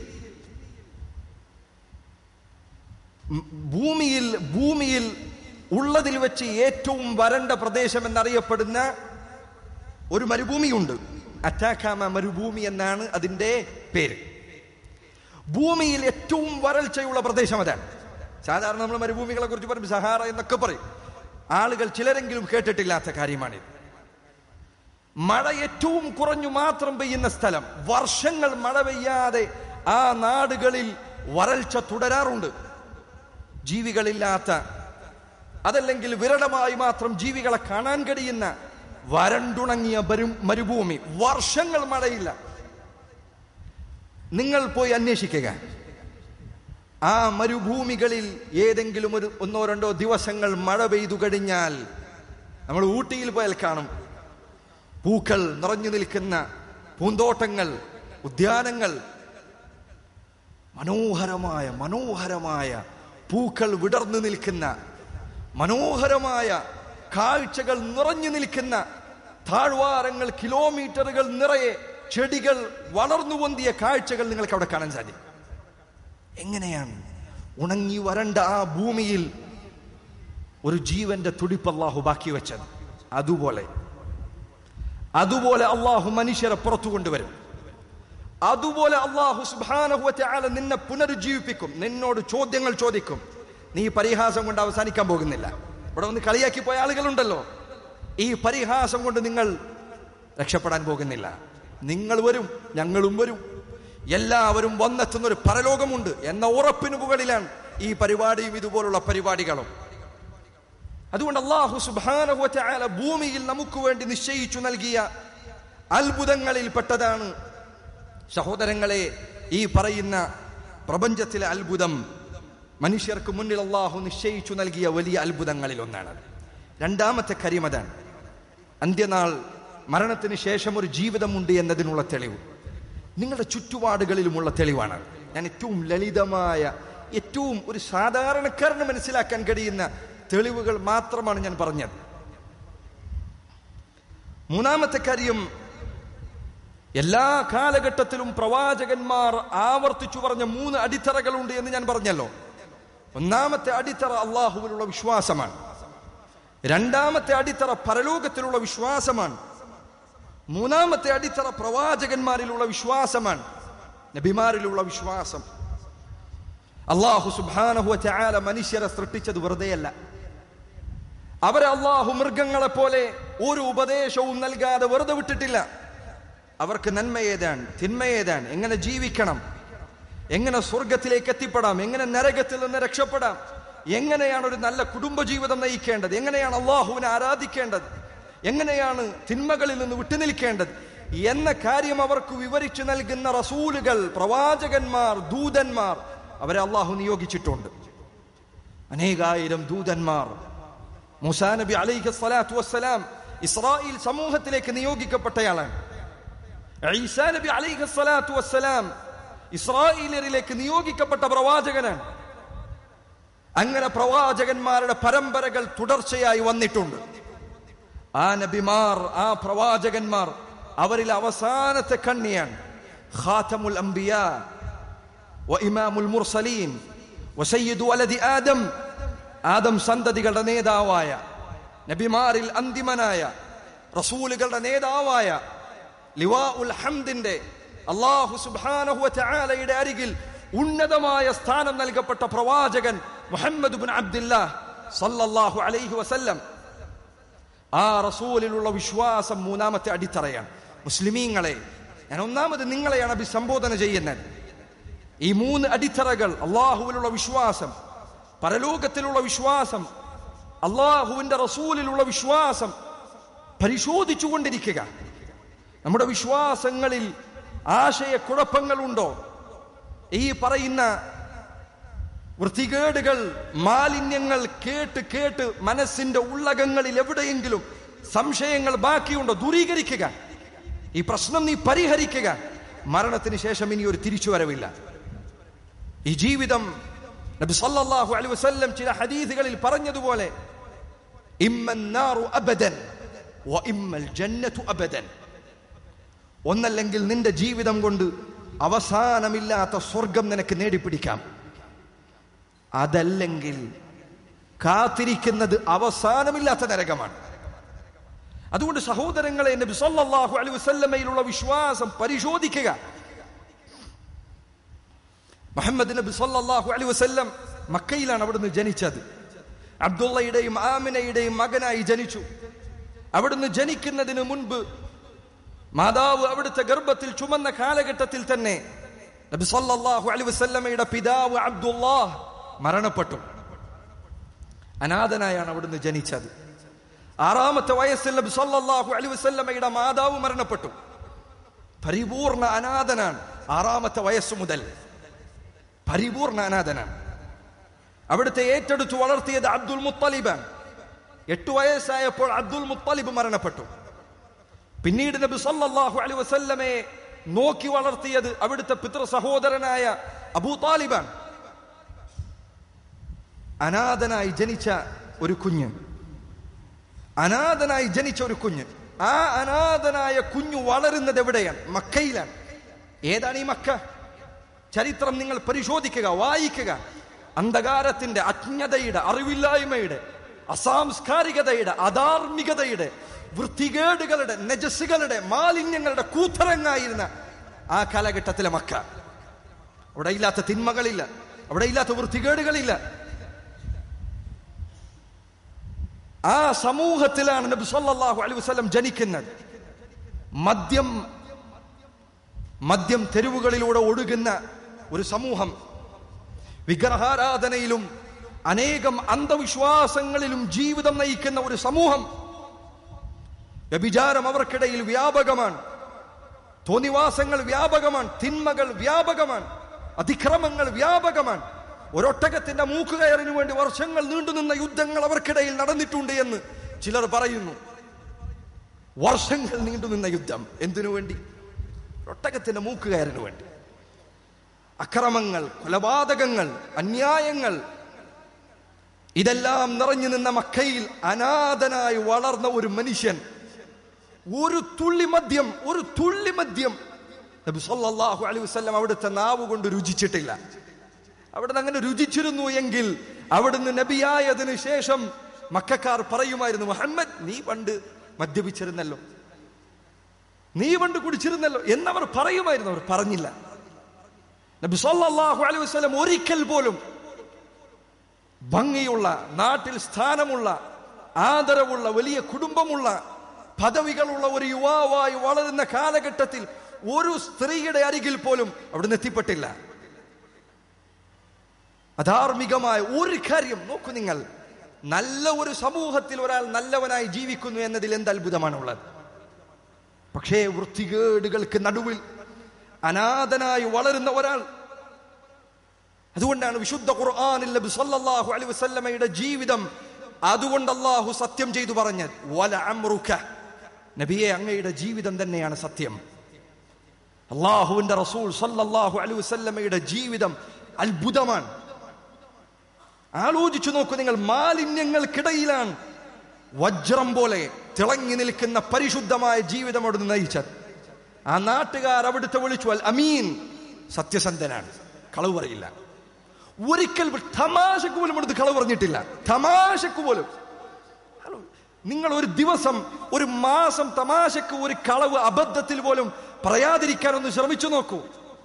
ഉം, ഭൂമിയിൽ ഭൂമിയിൽ ഉള്ളതിൽ വെച്ച് ഏറ്റവും വരണ്ട പ്രദേശം എന്നറിയപ്പെടുന്ന ഒരു മരുഭൂമിയുണ്ട് അറ്റാക്കാമ മരുഭൂമി എന്നാണ് അതിന്റെ പേര് ഭൂമിയിൽ ഏറ്റവും വരൾച്ചയുള്ള പ്രദേശം അതാണ് സാധാരണ നമ്മൾ മരുഭൂമികളെ കുറിച്ച് പറയും സഹാറ എന്നൊക്കെ പറയും ആളുകൾ ചിലരെങ്കിലും കേട്ടിട്ടില്ലാത്ത കാര്യമാണിത് മഴ ഏറ്റവും കുറഞ്ഞു മാത്രം പെയ്യുന്ന സ്ഥലം വർഷങ്ങൾ മഴ പെയ്യാതെ ആ നാടുകളിൽ വരൾച്ച തുടരാറുണ്ട് ജീവികളില്ലാത്ത അതല്ലെങ്കിൽ വിരളമായി മാത്രം ജീവികളെ കാണാൻ കഴിയുന്ന വരണ്ടുണങ്ങിയ മരു- മരുഭൂമി വർഷങ്ങൾ മഴയില്ല നിങ്ങൾ പോയി അന്വേഷിക്കുക ആ മരുഭൂമികളിൽ ഏതെങ്കിലും ഒരു ഒന്നോ രണ്ടോ ദിവസങ്ങൾ മഴ പെയ്തു കഴിഞ്ഞാൽ നമ്മൾ ഊട്ടിയിൽ പോയാൽ കാണും പൂക്കൾ നിറഞ്ഞു നിൽക്കുന്ന പൂന്തോട്ടങ്ങൾ ഉദ്യാനങ്ങൾ മനോഹരമായ മനോഹരമായ പൂക്കൾ വിടർന്നു നിൽക്കുന്ന മനോഹരമായ കാഴ്ചകൾ നിറഞ്ഞു നിൽക്കുന്ന താഴ്വാരങ്ങൾ കിലോമീറ്ററുകൾ നിറയെ ചെടികൾ വളർന്നു പൊന്തിയ കാഴ്ചകൾ നിങ്ങൾക്ക് അവിടെ കാണാൻ സാധിക്കും എങ്ങനെയാണ് ഉണങ്ങി വരണ്ട ആ ഭൂമിയിൽ ഒരു ജീവന്റെ തുടിപ്പ് അള്ളാഹു ബാക്കി വെച്ചത് അതുപോലെ അതുപോലെ അള്ളാഹു മനുഷ്യരെ പുറത്തു കൊണ്ടുവരും അതുപോലെ അള്ളാഹു സുബാനഹുല നിന്നെ പുനരുജ്ജീവിപ്പിക്കും നിന്നോട് ചോദ്യങ്ങൾ ചോദിക്കും നീ പരിഹാസം കൊണ്ട് അവസാനിക്കാൻ പോകുന്നില്ല ഇവിടെ ഒന്ന് കളിയാക്കി പോയ ആളുകളുണ്ടല്ലോ ഈ പരിഹാസം കൊണ്ട് നിങ്ങൾ രക്ഷപ്പെടാൻ പോകുന്നില്ല നിങ്ങൾ വരും ഞങ്ങളും വരും എല്ലാവരും വന്നെത്തുന്ന ഒരു പരലോകമുണ്ട് എന്ന ഉറപ്പിന് മുകളിലാണ് ഈ പരിപാടിയും ഇതുപോലുള്ള പരിപാടികളും അതുകൊണ്ട് അള്ളാഹു സുബാനഹുല ഭൂമിയിൽ നമുക്ക് വേണ്ടി നിശ്ചയിച്ചു നൽകിയ അത്ഭുതങ്ങളിൽ പെട്ടതാണ് സഹോദരങ്ങളെ ഈ പറയുന്ന പ്രപഞ്ചത്തിലെ അത്ഭുതം മനുഷ്യർക്ക് മുന്നിൽ അള്ളാഹു നിശ്ചയിച്ചു നൽകിയ വലിയ അത്ഭുതങ്ങളിൽ ഒന്നാണ് രണ്ടാമത്തെ കാര്യം അതാണ് അന്ത്യനാൾ മരണത്തിന് ശേഷം ഒരു ജീവിതമുണ്ട് എന്നതിനുള്ള തെളിവ് നിങ്ങളുടെ ചുറ്റുപാടുകളിലുമുള്ള തെളിവാണ് ഞാൻ ഏറ്റവും ലളിതമായ ഏറ്റവും ഒരു സാധാരണക്കാരന് മനസ്സിലാക്കാൻ കഴിയുന്ന തെളിവുകൾ മാത്രമാണ് ഞാൻ പറഞ്ഞത് മൂന്നാമത്തെ കാര്യം എല്ലാ കാലഘട്ടത്തിലും പ്രവാചകന്മാർ ആവർത്തിച്ചു പറഞ്ഞ മൂന്ന് അടിത്തറകളുണ്ട് എന്ന് ഞാൻ പറഞ്ഞല്ലോ ഒന്നാമത്തെ അടിത്തറ അള്ളാഹുവിലുള്ള വിശ്വാസമാണ് രണ്ടാമത്തെ അടിത്തറ പരലോകത്തിലുള്ള വിശ്വാസമാണ് മൂന്നാമത്തെ അടിത്തറ പ്രവാചകന്മാരിലുള്ള വിശ്വാസമാണ് നബിമാരിലുള്ള വിശ്വാസം അള്ളാഹു സുബാനഹു ചാല മനുഷ്യരെ സൃഷ്ടിച്ചത് വെറുതെയല്ല അവരെ അള്ളാഹു മൃഗങ്ങളെ പോലെ ഒരു ഉപദേശവും നൽകാതെ വെറുതെ വിട്ടിട്ടില്ല അവർക്ക് നന്മ ഏതാണ് തിന്മ ഏതാണ് എങ്ങനെ ജീവിക്കണം എങ്ങനെ സ്വർഗത്തിലേക്ക് എത്തിപ്പെടാം എങ്ങനെ നരകത്തിൽ നിന്ന് രക്ഷപ്പെടാം എങ്ങനെയാണ് ഒരു നല്ല കുടുംബജീവിതം നയിക്കേണ്ടത് എങ്ങനെയാണ് അള്ളാഹുവിനെ ആരാധിക്കേണ്ടത് എങ്ങനെയാണ് തിന്മകളിൽ നിന്ന് വിട്ടുനിൽക്കേണ്ടത് എന്ന കാര്യം അവർക്ക് വിവരിച്ചു നൽകുന്ന റസൂലുകൾ പ്രവാചകന്മാർ ദൂതന്മാർ അവരെ അള്ളാഹു നിയോഗിച്ചിട്ടുണ്ട് അനേകായിരം ദൂതന്മാർ മുസാ നബി അലൈഹി സ്വലാത്തു വസ്സലാം ഇസ്രായേൽ സമൂഹത്തിലേക്ക് നിയോഗിക്കപ്പെട്ടയാളാണ് ഈസാ നബി അലൈഹി സ്വലാത്തു വസ്സലാം ഇസ്രായേലിയരിലേക്ക് നിയോഗിക്കപ്പെട്ട പ്രവാചകനാണ് അങ്ങനെ പ്രവാചകന്മാരുടെ പരമ്പരകൾ തുടർച്ചയായി വന്നിട്ടുണ്ട് ആ നബിമാർ ആ പ്രവാചകന്മാർ അവരിൽ അവസാനത്തെ കണ്ണിയാണ് ഖാതമുൽ അംബിയ വഇമാമുൽ മുർസലീൻ വസയ്യിദു വലദി ആദം ആദം സന്തതികളുടെ നേതാവായ നബിമാരിൽ അന്തിമനായ റസൂലുകളുടെ നേതാവായ ലിവാ ഉൽ ഹംദിന്റെ അള്ളാഹു സുബ്ഹാനഹു വതആലയുടെ അരികിൽ ഉന്നതമായ സ്ഥാനം നൽകപ്പെട്ട പ്രവാചകൻ മുഹമ്മദ് ബിൻ അബ്ദുല്ലാ സല്ലല്ലാഹു അലൈഹി വസല്ലം ആ റസൂലിലുള്ള വിശ്വാസം മൂന്നാമത്തെ അടിത്തറയാണ് മുസ്ലിമീങ്ങളെ ഞാൻ ഒന്നാമത് നിങ്ങളെയാണ് അഭിസംബോധന ചെയ്യുന്നത് ഈ മൂന്ന് അടിത്തറകൾ അള്ളാഹുവിലുള്ള വിശ്വാസം പരലോകത്തിലുള്ള വിശ്വാസം അള്ളാഹുവിന്റെ റസൂലിലുള്ള വിശ്വാസം പരിശോധിച്ചു കൊണ്ടിരിക്കുക നമ്മുടെ വിശ്വാസങ്ങളിൽ ആശയക്കുഴപ്പങ്ങളുണ്ടോ ഈ പറയുന്ന വൃത്തികേടുകൾ മാലിന്യങ്ങൾ കേട്ട് കേട്ട് മനസ്സിന്റെ ഉള്ളകങ്ങളിൽ എവിടെയെങ്കിലും സംശയങ്ങൾ ബാക്കിയുണ്ടോ ദൂരീകരിക്കുക ഈ പ്രശ്നം നീ പരിഹരിക്കുക മരണത്തിന് ശേഷം ഇനി ഒരു തിരിച്ചുവരവില്ല ഈ ജീവിതം നബി സല്ലല്ലാഹു അലൈഹി വസല്ലം ചില ഹദീസുകളിൽ പറഞ്ഞതുപോലെ ഇമ്മന്നാറു അബദൻ വ ഇമ്മൽ ജന്നതു അബദൻ ഒന്നല്ലെങ്കിൽ നിന്റെ ജീവിതം കൊണ്ട് അവസാനമില്ലാത്ത സ്വർഗം നിനക്ക് നേടിപ്പിടിക്കാം അതല്ലെങ്കിൽ കാത്തിരിക്കുന്നത് അവസാനമില്ലാത്ത നരകമാണ് അതുകൊണ്ട് സഹോദരങ്ങളെ നബി സല്ലല്ലാഹു അലൈഹി വസല്ലമയിലുള്ള വിശ്വാസം പരിശോധിക്കുക മുഹമ്മദ് നബി സല്ലല്ലാഹു അലൈഹി വസല്ലം മക്കയിലാണ് അവിടുന്ന് ജനിച്ചത് അബ്ദുള്ളയുടെയും ആമിനയുടെയും മകനായി ജനിച്ചു അവിടുന്ന് ജനിക്കുന്നതിന് മുൻപ് മാതാവ് അവിടുത്തെ ഗർഭത്തിൽ ചുമന്ന കാലഘട്ടത്തിൽ തന്നെ നബി സല്ലല്ലാഹു അലൈഹി വസല്ലമയുടെ പിതാവ് അബ്ദുല്ലാഹ് മരണപ്പെട്ടു അനാഥനായാണ് അവിടുന്ന് ജനിച്ചത് ആറാമത്തെ വയസ്സിൽ നബി സല്ലല്ലാഹു അലൈഹി വസല്ലമയുടെ മാതാവ് മരണപ്പെട്ടു പരിപൂർണ അനാഥനാണ് ആറാമത്തെ വയസ്സ് മുതൽ പരിപൂർണ അനാഥനാണ് അവിടുത്തെ ഏറ്റെടുത്ത് വളർത്തിയത് അബ്ദുൽ മുത്തലിബാണ് എട്ടു വയസ്സായപ്പോൾ അബ്ദുൽ മുത്തലിബ് മരണപ്പെട്ടു പിന്നീട് നബി സല്ലല്ലാഹു അലൈഹി വസല്ലമയെ നോക്കി വളർത്തിയത് അവിടുത്തെ പിതൃ സഹോദരനായ അബൂ താലിബാണ് അനാഥനായി ജനിച്ച ഒരു കുഞ്ഞ് അനാഥനായി ജനിച്ച ഒരു കുഞ്ഞ് ആ അനാഥനായ കുഞ്ഞു വളരുന്നത് എവിടെയാണ് മക്കയിലാണ് ഏതാണ് ഈ മക്ക ചരിത്രം നിങ്ങൾ പരിശോധിക്കുക വായിക്കുക അന്ധകാരത്തിന്റെ അജ്ഞതയുടെ അറിവില്ലായ്മയുടെ അസാംസ്കാരികതയുടെ അധാർമികതയുടെ വൃത്തികേടുകളുടെ നജസ്സുകളുടെ മാലിന്യങ്ങളുടെ കൂത്തരങ്ങായിരുന്ന ആ കാലഘട്ടത്തിലെ മക്ക അവിടെ ഇല്ലാത്ത തിന്മകളില്ല അവിടെ ഇല്ലാത്ത വൃത്തികേടുകളില്ല ആ സമൂഹത്തിലാണ് നബി സല്ലല്ലാഹു അലൈഹി വസല്ലം ജനിക്കുന്നത് മദ്യം മദ്യം തെരുവുകളിലൂടെ ഒഴുകുന്ന ഒരു സമൂഹം വിഗ്രഹാരാധനയിലും അനേകം അന്ധവിശ്വാസങ്ങളിലും ജീവിതം നയിക്കുന്ന ഒരു സമൂഹം വ്യഭിചാരം അവർക്കിടയിൽ വ്യാപകമാണ് തോന്നിവാസങ്ങൾ വ്യാപകമാണ് തിന്മകൾ വ്യാപകമാണ് അതിക്രമങ്ങൾ വ്യാപകമാണ് ഒരൊട്ടകത്തിന്റെ മൂക്കുകയറിനു വേണ്ടി വർഷങ്ങൾ നീണ്ടുനിന്ന യുദ്ധങ്ങൾ അവർക്കിടയിൽ നടന്നിട്ടുണ്ട് എന്ന് ചിലർ പറയുന്നു വർഷങ്ങൾ നീണ്ടുനിന്ന യുദ്ധം എന്തിനു വേണ്ടി ഒട്ടകത്തിന്റെ മൂക്കുകയറിനു വേണ്ടി അക്രമങ്ങൾ കൊലപാതകങ്ങൾ അന്യായങ്ങൾ ഇതെല്ലാം നിറഞ്ഞു നിന്ന മക്കയിൽ അനാഥനായി വളർന്ന ഒരു മനുഷ്യൻ ഒരു തുള്ളി മദ്യം ഒരു തുള്ളി മദ്യം നബി സല്ലല്ലാഹു അലൈഹി വസല്ലം അവിടുത്തെ നാവ് കൊണ്ട് രുചിച്ചിട്ടില്ല അവിടുന്ന് അങ്ങനെ രുചിച്ചിരുന്നു എങ്കിൽ അവിടുന്ന് നബിയായതിനു ശേഷം മക്കാർ പറയുമായിരുന്നു മുഹമ്മദ് നീ പണ്ട് മദ്യപിച്ചിരുന്നല്ലോ നീ പണ്ട് കുടിച്ചിരുന്നല്ലോ എന്നവർ പറയുമായിരുന്നു അവർ പറഞ്ഞില്ല നബി സല്ലല്ലാഹു അലൈഹി വസല്ലം ഒരിക്കൽ പോലും ഭംഗിയുള്ള നാട്ടിൽ സ്ഥാനമുള്ള ആദരവുള്ള വലിയ കുടുംബമുള്ള പദവികളുള്ള ഒരു യുവാവായി വളരുന്ന കാലഘട്ടത്തിൽ ഒരു സ്ത്രീയുടെ അരികിൽ പോലും അവിടുന്ന് എത്തിപ്പെട്ടില്ല അധാർമികമായ ഒരു കാര്യം നോക്കൂ നിങ്ങൾ നല്ല ഒരു സമൂഹത്തിൽ ഒരാൾ നല്ലവനായി ജീവിക്കുന്നു എന്നതിൽ എന്ത് അത്ഭുതമാണുള്ളത് പക്ഷേ വൃത്തികേടുകൾക്ക് നടുവിൽ അനാഥനായി വളരുന്ന ഒരാൾ അതുകൊണ്ടാണ് വിശുദ്ധ ഖുർആനിൽ നബി സല്ലല്ലാഹു അലൈഹി വസല്ലമയുടെ ജീവിതം അതുകൊണ്ട് അള്ളാഹു സത്യം ചെയ്തു പറഞ്ഞത് വല അമ്രുക നബിയെ അങ്ങയുടെ ജീവിതം തന്നെയാണ് സത്യം അള്ളാഹുവിന്റെ റസൂൽ സല്ലല്ലാഹു അലൈഹി വസല്ലമയുടെ ജീവിതം അത്ഭുതമാണ് ആലോചിച്ചു നോക്കൂ നിങ്ങൾ മാലിന്യങ്ങൾക്കിടയിലാണ് വജ്രം പോലെ തിളങ്ങി നിൽക്കുന്ന പരിശുദ്ധമായ ജീവിതം അവിടുന്ന് നയിച്ചത് ആ നാട്ടുകാർ അവിടുത്തെ വിളിച്ചു അൽ അമീൻ സത്യസന്ധനാണ് കളവ് പറയില്ല ഒരിക്കൽ തമാശക്ക് പോലും എടുത്ത് കളവ് പറഞ്ഞിട്ടില്ല തമാശക്ക് പോലും ഹലോ, നിങ്ങൾ ഒരു ദിവസം ഒരു മാസം തമാശക്ക് ഒരു കളവ് അബദ്ധത്തിൽ പോലും പറയാതിരിക്കാൻ ഒന്ന് ശ്രമിച്ചു നോക്കൂ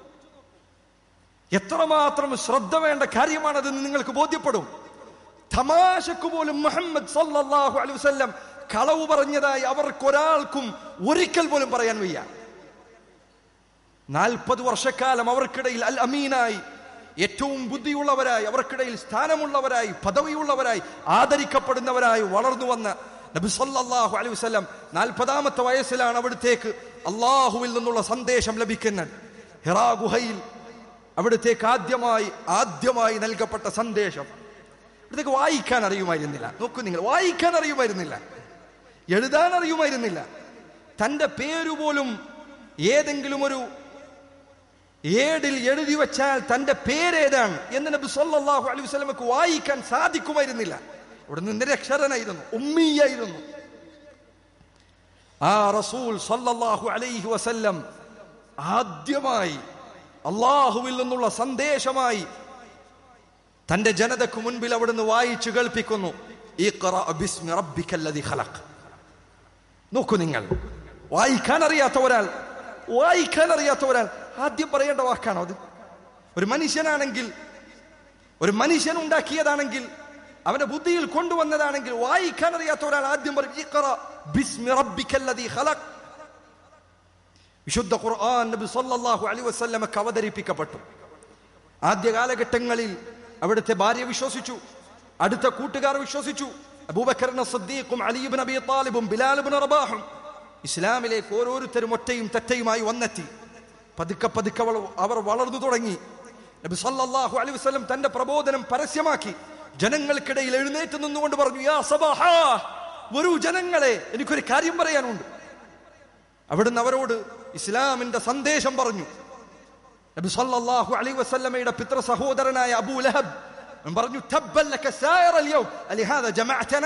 എത്രമാത്രം ശ്രദ്ധ വേണ്ട കാര്യമാണതെന്ന് നിങ്ങൾക്ക് ബോധ്യപ്പെടും തമാശക്ക് പോലും മുഹമ്മദ് സല്ലല്ലാഹു അലൈഹി വസല്ലം കളവ് പറഞ്ഞതായി അവർക്കൊരാൾക്കും ഒരിക്കൽ പോലും പറയാൻ വയ്യ നാൽപ്പത് വർഷക്കാലം അവർക്കിടയിൽ അൽ അമീനായി ഏറ്റവും ബുദ്ധിയുള്ളവരായി അവർക്കിടയിൽ സ്ഥാനമുള്ളവരായി പദവിയുള്ളവരായി ആദരിക്കപ്പെടുന്നവരായി വളർന്നു വന്ന നബി സല്ലല്ലാഹു അലൈഹി വസല്ലം നാൽപ്പതാമത്തെ വയസ്സിലാണ് അവിടുത്തേക്ക് അള്ളാഹുവിൽ നിന്നുള്ള സന്ദേശം ലഭിക്കുന്നത് ഹിറാ ഗുഹയിൽ അവിടുത്തേക്ക് ആദ്യമായി ആദ്യമായി നൽകപ്പെട്ട സന്ദേശം ഇവിടത്തേക്ക് വായിക്കാൻ അറിയുമായിരുന്നില്ല നോക്കൂ നിങ്ങൾ വായിക്കാൻ അറിയുമായിരുന്നില്ല എഴുതാൻ അറിയുമായിരുന്നില്ല തന്റെ പേരുപോലും ഏതെങ്കിലും ഒരു ഏടിൽ എഴുതി വെച്ചാൽ തന്റെ പേരേതാണ് എന്ന് നബി സല്ലല്ലാഹു അലൈഹി വസല്ലമക്ക് വായിക്കാൻ സാധിക്കുമായിരുന്നില്ല ഇവിടെ നിന്ന് നിരക്ഷരനായിരുന്നു ഉമ്മിയായിരുന്നു ആ റസൂൽ സല്ലല്ലാഹു അലൈഹി വസല്ലം ആദ്യമായി അള്ളാഹുവിൽ നിന്നുള്ള സന്ദേശമായി തന്റെ ജനതക്ക് മുൻപിൽ അവിടുന്ന് വായിച്ചു കേൾപ്പിക്കുന്നു ഇഖ്റ ബിസ്മി റബ്ബിക്കല്ലദി ഖലഖ് നോക്കൂ നിങ്ങൾ വായിക്കാൻ അറിയാത്ത ഒരാൾ വായിക്കാൻ അറിയാത്ത ഒരാൾ ആദ്യം പറയേണ്ട വാക്കാണോ അത് ഒരു മനുഷ്യനാണെങ്കിൽ ഒരു മനുഷ്യൻ ഉണ്ടാക്കിയതാണെങ്കിൽ അവന്റെ ബുദ്ധിയിൽ കൊണ്ടുവന്നതാണെങ്കിൽ വായിക്കാൻ അറിയാത്ത ഒരാൾ ആദ്യം പറയും ഇഖ്റ ബിസ്മി റബ്ബിക്കല്ലദി ഖലഖ് വിശുദ്ധ ഖുർആൻ നബി സല്ലല്ലാഹു അലൈഹി വസല്ലമക്ക് അവതരിപ്പിക്കപ്പെട്ടു ആദ്യ കാലഘട്ടങ്ങളിൽ അവിടുത്തെ ഭാര്യ വിശ്വസിച്ചു അടുത്ത കൂട്ടുകാർ വിശ്വസിച്ചു അബൂബക്കറിന് സദ്ദീഖും അലിബിൻ അബി താലിബും ബിലാലിബിൻ റബാഹും ഇസ്ലാമിലേക്ക് ഓരോരുത്തരും ഒറ്റയും തെറ്റയുമായി വന്നെത്തി പതുക്കെ പതുക്കെ അവൾ അവർ വളർന്നു തുടങ്ങി നബി സല്ലല്ലാഹു അലൈഹി വസല്ലം തന്റെ പ്രബോധനം പരസ്യമാക്കി ജനങ്ങൾക്കിടയിൽ എഴുന്നേറ്റ് നിന്നുകൊണ്ട് പറഞ്ഞു യാ സബാഹാ വരൂ ജനങ്ങളെ എനിക്കൊരു കാര്യം പറയാനുണ്ട് അവിടുന്ന് അവരോട് ഇസ്ലാമിന്റെ സന്ദേശം പറഞ്ഞു നബി സല്ലല്ലാഹു അലൈഹി വസല്ലമയുടെ പിതൃ സഹോദരനായ അബൂ ലഹബ് അവൻ പറഞ്ഞു തബ്ബൽ ലക സായറൽ യൗം അലിഹാദ ജമഅതന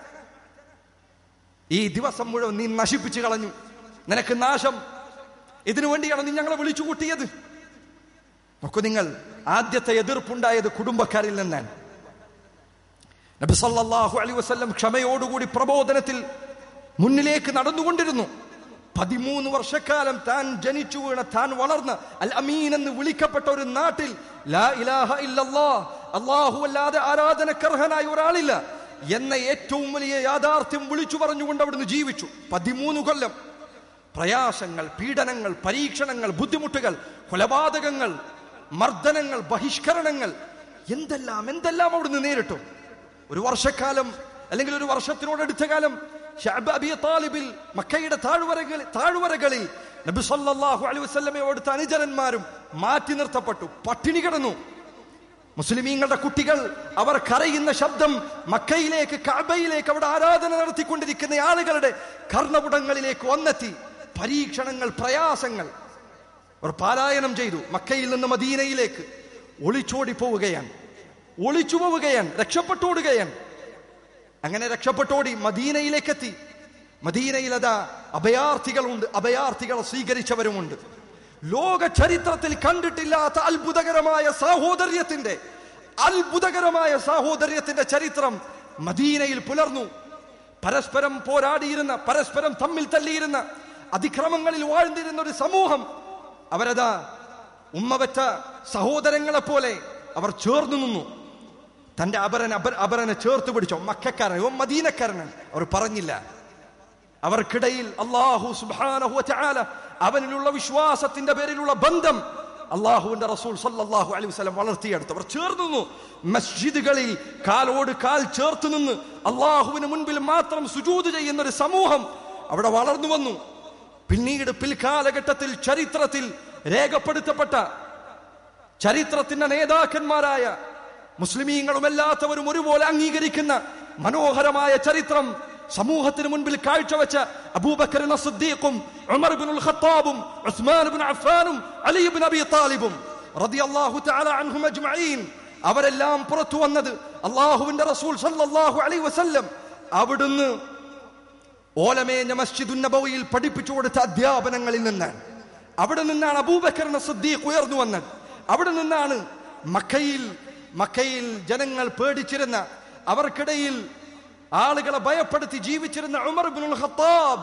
ഈ ദിവസം മുഴുവൻ നീ നശിപ്പിച്ചു കളഞ്ഞു നിനക്ക് നാശം ഇതിനു വേണ്ടിയാണ് നീ ഞങ്ങളെ വിളിച്ചു കൂട്ടിയത് നോക്കൂ നിങ്ങൾ ആദ്യത്തെ എതിർപ്പുണ്ടായത് കുടുംബക്കാരിൽ നിന്നാണ് നബി സല്ലല്ലാഹു അലൈഹി വസല്ലം ക്ഷമയോടുകൂടി പ്രബോധനത്തിൽ മുന്നിലേക്ക് നടന്നുകൊണ്ടിരുന്നു പതിമൂന്ന് വർഷക്കാലം താൻ ജനിച്ചു വീണ താൻ വളർന്ന അൽ അമീൻ എന്ന് വിളിക്കപ്പെട്ട ഒരു നാട്ടിൽ ലാ ഇലാഹ ഇല്ലല്ലാ അല്ലാഹു അല്ലാതെ ആരാധനക്കർഹനായ ഒരാളില്ല എന്ന ഏറ്റവും വലിയ യാഥാർത്ഥ്യം വിളിച്ചു പറഞ്ഞുകൊണ്ട് അവിടുന്ന് ജീവിച്ചു പതിമൂന്ന് കൊല്ലം പ്രയാസങ്ങൾ പീഡനങ്ങൾ പരീക്ഷണങ്ങൾ ബുദ്ധിമുട്ടുകൾ കൊലപാതകങ്ങൾ മർദ്ദനങ്ങൾ ബഹിഷ്കരണങ്ങൾ എന്തെല്ലാം എന്തെല്ലാം അവിടുന്ന് നേരിട്ടു ഒരു വർഷക്കാലം അല്ലെങ്കിൽ ഒരു വർഷത്തിനോടടുത്ത കാലം ഷഅബ് അബി താലിബിൽ മക്കയുടെ താഴ്വരകളിൽ താഴ്വരകളിൽ നബി സല്ലല്ലാഹു അലൈഹി വസല്ലമയെ അടുത്ത അനുചരന്മാരും മാറ്റി നിർത്തപ്പെട്ടു പട്ടിണി കിടന്നു മുസ്ലിമീങ്ങളുടെ കുട്ടികൾ അവർ കരയുന്ന ശബ്ദം മക്കയിലേക്ക് കഅബയിലേക്ക് അവിടെ ആരാധന നടത്തിക്കൊണ്ടിരിക്കുന്ന ആളുകളുടെ കർണപുടങ്ങളിലേക്ക് വന്നെത്തി പരീക്ഷണങ്ങൾ പ്രയാസങ്ങൾ അവർ പാലായനം ചെയ്തു മക്കയിൽ നിന്ന് മദീനയിലേക്ക് ഒളിച്ചോടി പോവുകയാണ് ഒളിച്ചു പോവുകയാണ് രക്ഷപ്പെട്ടോടുകയാണ് അങ്ങനെ രക്ഷപ്പെട്ടോടി മദീനയിലേക്ക് എത്തി മദീനയിലതാ അഭയാർത്ഥികളുണ്ട് അഭയാർത്ഥികളെ സ്വീകരിച്ചവരുമുണ്ട് ലോക ചരിത്രത്തിൽ കണ്ടിട്ടില്ലാത്ത അത്ഭുതകരമായ സാഹോദര്യത്തിന്റെ അത്ഭുതകരമായ സാഹോദര്യത്തിന്റെ ചരിത്രം മദീനയിൽ പുലർന്നു പരസ്പരം പോരാടിയിരുന്ന പരസ്പരം തമ്മിൽ തല്ലിയിരുന്ന അതിക്രമങ്ങളിൽ വാഴ്ന്നിരുന്ന ഒരു സമൂഹം അവരതാ ഉമ്മവറ്റ സഹോദരങ്ങളെ പോലെ അവർ ചേർന്നു നിന്നു തന്റെ അപരൻ അപര അപരനെ ചേർത്ത് പിടിച്ചോ മക്കാരൻ ഇവൻ മദീനക്കാരനാണ് അവർ പറഞ്ഞില്ല അവർക്കിടയിൽ അള്ളാഹു സുബ്ഹാനഹു വതആല അവനിലുള്ള വിശ്വാസത്തിന്റെ പേരിലുള്ള ബന്ധം അള്ളാഹുവിന്റെ റസൂൽ സല്ലല്ലാഹു അലൈഹി വസല്ലം വളർത്തിയെടുത്തു അവർ ചേർന്നു നിന്നു മസ്ജിദുകളിൽ കാലോട് കാൽ ചേർത്ത് നിന്ന് അള്ളാഹുവിന് മുൻപിൽ മാത്രം സുജൂത് ചെയ്യുന്ന ഒരു സമൂഹം അവിടെ വളർന്നു വന്നു പിന്നീട് പിൽക്കാലഘട്ടത്തിൽ ചരിത്രത്തിൽ രേഖപ്പെടുത്തപ്പെട്ട ചരിത്രത്തിന്റെ നേതാക്കന്മാരായ മുസ്ലിമീങ്ങളും അല്ലാത്തവരും ഒരുപോലെ അംഗീകരിക്കുന്ന മനോഹരമായ ചരിത്രം സമൂഹത്തിന് മുൻപിൽ കാഴ്ചവെച്ച അബൂബക്കർ സിദ്ദീഖും ഉമർ ബിനുൽ ഖത്താബും ഉസ്മാൻ ബിൻ അഫ്ഫാനും അലി ബിൻ അബി താലിബും റളിയല്ലാഹു തആല അൻഹും അജ്മഈൻ അവരെല്ലാം പുറത്തു വന്നത് അള്ളാഹുവിന്റെ റസൂൽ സല്ലല്ലാഹു അലൈഹി വസല്ലം അവിടുന്ന് ഓലമേഞ്ഞ മസ്ജിദുൻ നബവിയിൽ പഠിപ്പിച്ചു കൊടുത്ത അധ്യാപനങ്ങളിൽ നിന്നാണ് അവിടെ നിന്നാണ് അബൂബക്കറിന് സിദ്ദീഖ് ഉയർന്നു വന്നത് അവിടെ നിന്നാണ് മക്കയിൽ മക്കയിൽ ജനങ്ങൾ പേടിച്ചിരുന്ന അവർക്കിടയിൽ ആളുകളെ ഭയപ്പെടുത്തി ജീവിച്ചിരുന്ന ഉമർ ബിനുൽ ഖത്താബ്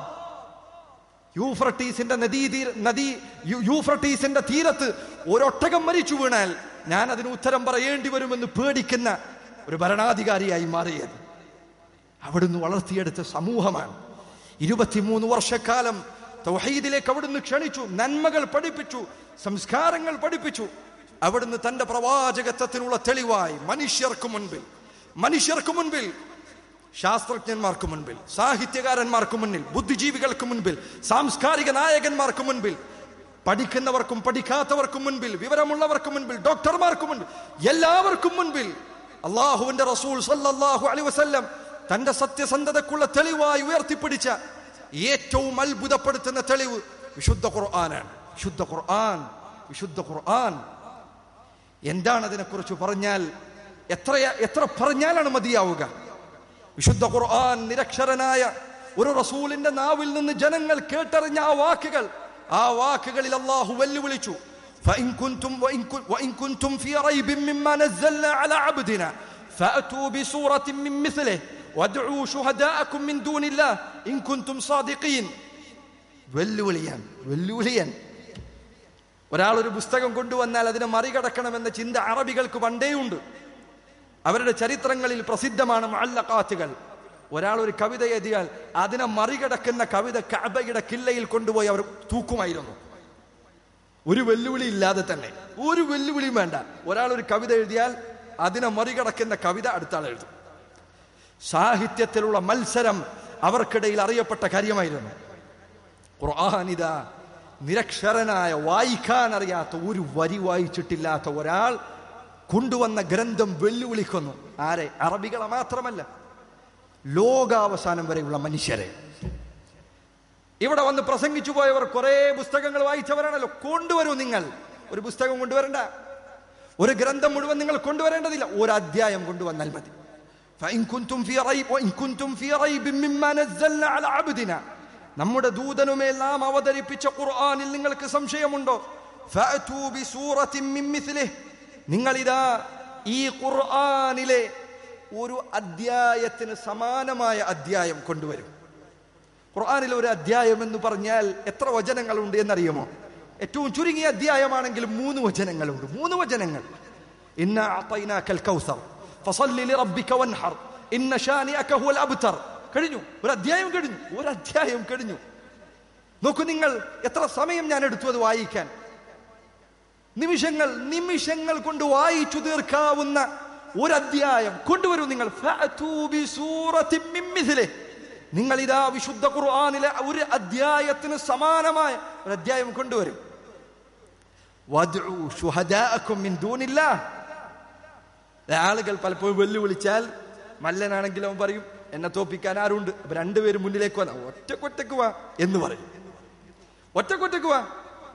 യൂഫ്രട്ടീസിന്റെ നദീതീര നദി യു- യൂഫ്രട്ടീസിന്റെ തീരത്ത് ഒരൊട്ടകം മരിച്ചു വീണാൽ ഞാൻ അതിന് ഉത്തരം പറയേണ്ടി വരുമെന്ന് പേടിക്കുന്ന ഒരു ഭരണാധികാരിയായി മാറിയത് അവിടുന്ന് വളർത്തിയെടുത്ത സമൂഹമാണ് ഇരുപത്തിമൂന്ന് വർഷക്കാലം തൗഹീദിലേക്ക് അവിടുന്ന് ക്ഷണിച്ചു നന്മകൾ പഠിപ്പിച്ചു സംസ്കാരങ്ങൾ പഠിപ്പിച്ചു അവിടുന്ന് തന്റെ പ്രവാചകത്വത്തിനുള്ള തെളിവായി മനുഷ്യർക്ക് മുൻപിൽ മനുഷ്യർക്ക് മുൻപിൽ ശാസ്ത്രജ്ഞന്മാർക്ക് മുൻപിൽ സാഹിത്യകാരന്മാർക്ക് മുന്നിൽ ബുദ്ധിജീവികൾക്ക് മുൻപിൽ സാംസ്കാരിക നായകന്മാർക്ക് മുൻപിൽ പഠിക്കുന്നവർക്കും പഠിക്കാത്തവർക്കും മുൻപിൽ വിവരമുള്ളവർക്ക് മുൻപിൽ ഡോക്ടർമാർക്ക് മുൻപിൽ എല്ലാവർക്കും മുൻപിൽ അള്ളാഹുവിന്റെ റസൂൽ സല്ലല്ലാഹു അലൈഹി വസല്ലം തന്റെ സത്യസന്ധതക്കുള്ള തെളിവായി ഉയർത്തിപ്പിടിച്ച ഏറ്റവും അത്ഭുതപ്പെടുത്തുന്ന തെളിവ് വിശുദ്ധ ഖുർആനാണ് വിശുദ്ധ ഖുർആൻ വിശുദ്ധ ഖുർആൻ എന്താണ് അതിനെക്കുറിച്ച് പറഞ്ഞാൽ എത്ര എത്ര പറഞ്ഞാലാണ് മതിയാവുക വിശുദ്ധ ഖുർആൻ നിരക്ഷരനായ ഒരു റസൂലിന്റെ നാവിൽ നിന്ന് ജനങ്ങൾ കേട്ടറിഞ്ഞ ആ വാക്കുകൾ ആ വാക്കുകളിൽ അള്ളാഹു വെല്ലുവിളിച്ചു فإن كنتم وإن كن- وإن كنتم في ريب مما نزلنا على عبدنا فأتوا بسورة من مثله وادعوا شهداءكم من دون الله إن كنتم صادقين വെല്ലുവിളിയാൻ വെല്ലുവിളിയാൻ ഒരാൾ ഒരു പുസ്തകം കൊണ്ടുവന്നാൽ അതിനെ മറികടക്കണമെന്ന ചിന്ത അറബികൾക്ക് പണ്ടേയുണ്ട് അവരുടെ ചരിത്രങ്ങളിൽ പ്രസിദ്ധമാണ് മല്ലക്കാത്തുകൾ ഒരാൾ ഒരു കവിത എഴുതിയാൽ അതിനെ മറികടക്കുന്ന കവിത കഅബയുടെ കില്ലയിൽ കൊണ്ടുപോയി അവർ തൂക്കുമായിരുന്നു ഒരു വെല്ലുവിളി ഇല്ലാതെ തന്നെ ഒരു വെല്ലുവിളിയും വേണ്ട ഒരാൾ ഒരു കവിത എഴുതിയാൽ അതിനെ മറികടക്കുന്ന കവിത അടുത്ത ആൾ എഴുതും സാഹിത്യത്തിലുള്ള മത്സരം അവർക്കിടയിൽ അറിയപ്പെട്ട കാര്യമായിരുന്നു ഖുർആാനിത നിരക്ഷരനായ വായിക്കാൻ അറിയാത്ത ഒരു വരി വായിച്ചിട്ടില്ലാത്ത ഒരാൾ കൊണ്ടുവന്ന ഗ്രന്ഥം വെല്ലുവിളിക്കുന്നു ആരെ അറബികളെ മാത്രമല്ല ലോകാവസാനം വരെയുള്ള മനുഷ്യരെ ഇവിടെ വന്ന് പ്രസംഗിച്ചു പോയവർ കുറെ പുസ്തകങ്ങൾ വായിച്ചവരാണല്ലോ കൊണ്ടുവരൂ നിങ്ങൾ ഒരു പുസ്തകം കൊണ്ടുവരണ്ട ഒരു ഗ്രന്ഥം മുഴുവൻ നിങ്ങൾ കൊണ്ടുവരേണ്ടതില്ല ഒരു അധ്യായം കൊണ്ടുവന്നാൽ മതി فإن كنتم في ريب وإن كنتم في ريب مما نزلنا على عبدنا നമ്മുടെ ദൂതനുമേൽ നാം അവതരിപ്പിച്ച ഖുർആനിൽ നിങ്ങൾക്ക് സംശയമുണ്ടോ ഫഅതൂ ബിസൂറത്തിൻ മിൻ മിസ്ലിഹ് നിങ്ങളിതാ ഈ ഖുർആനിലെ ഒരു അധ്യായത്തിന് സമാനമായ അധ്യായം കൊണ്ടുവരും ഖുർആനിൽ ഒരു അധ്യായം എന്ന് പറഞ്ഞാൽ എത്ര വചനങ്ങളുണ്ട് എന്നറിയുമോ ഏറ്റവും ചുരുങ്ങിയ അധ്യായമാണെങ്കിൽ മൂന്ന് വചനങ്ങളുണ്ട് മൂന്ന് വചനങ്ങൾ ഇന്ന അഅതൈനാക്കൽ കൗസർ ഫസല്ലി ലിറബ്ബിക വൻഹർ ഇന്ന ഷാനിഅക ഹുവൽ അബ്തർ കഴിഞ്ഞു ഒരു അധ്യായം കഴിഞ്ഞു ഒരു അധ്യായം കഴിഞ്ഞു നോക്കൂ നിങ്ങൾ എത്ര സമയം ഞാൻ എടുത്തു അത് വായിക്കാൻ നിമിഷങ്ങൾ നിമിഷങ്ങൾ കൊണ്ട് വായിച്ചു തീർക്കാവുന്ന ഒരു അധ്യായം കൊണ്ടുവരൂ നിങ്ങൾ ഫഅതൂ ബിസൂറത്തിൻ മിൻ മിസ്ലിഹ്. നിങ്ങൾ ഇതാ വിശുദ്ധ ഖുർആനിലെ ഒരു അധ്യായത്തിന് സമാനമായ ഒരു അധ്യായം കൊണ്ടുവരും വദ്ഉ ശുഹദാഅക്കും മിൻ ദൂനില്ലാഹ്. ആളുകൾ പലപ്പോഴും വെല്ലുവിളിച്ചാൽ മല്ലനാണെങ്കിൽ അവൻ പറയും എന്നെ തോപ്പിക്കാൻ ആരുണ്ട് അപ്പൊ രണ്ടുപേരും മുന്നിലേക്ക് വന്ന ഒറ്റക്കൊറ്റക്ക് വാ എന്ന് പറയും ഒറ്റക്കൊറ്റക്ക് വാ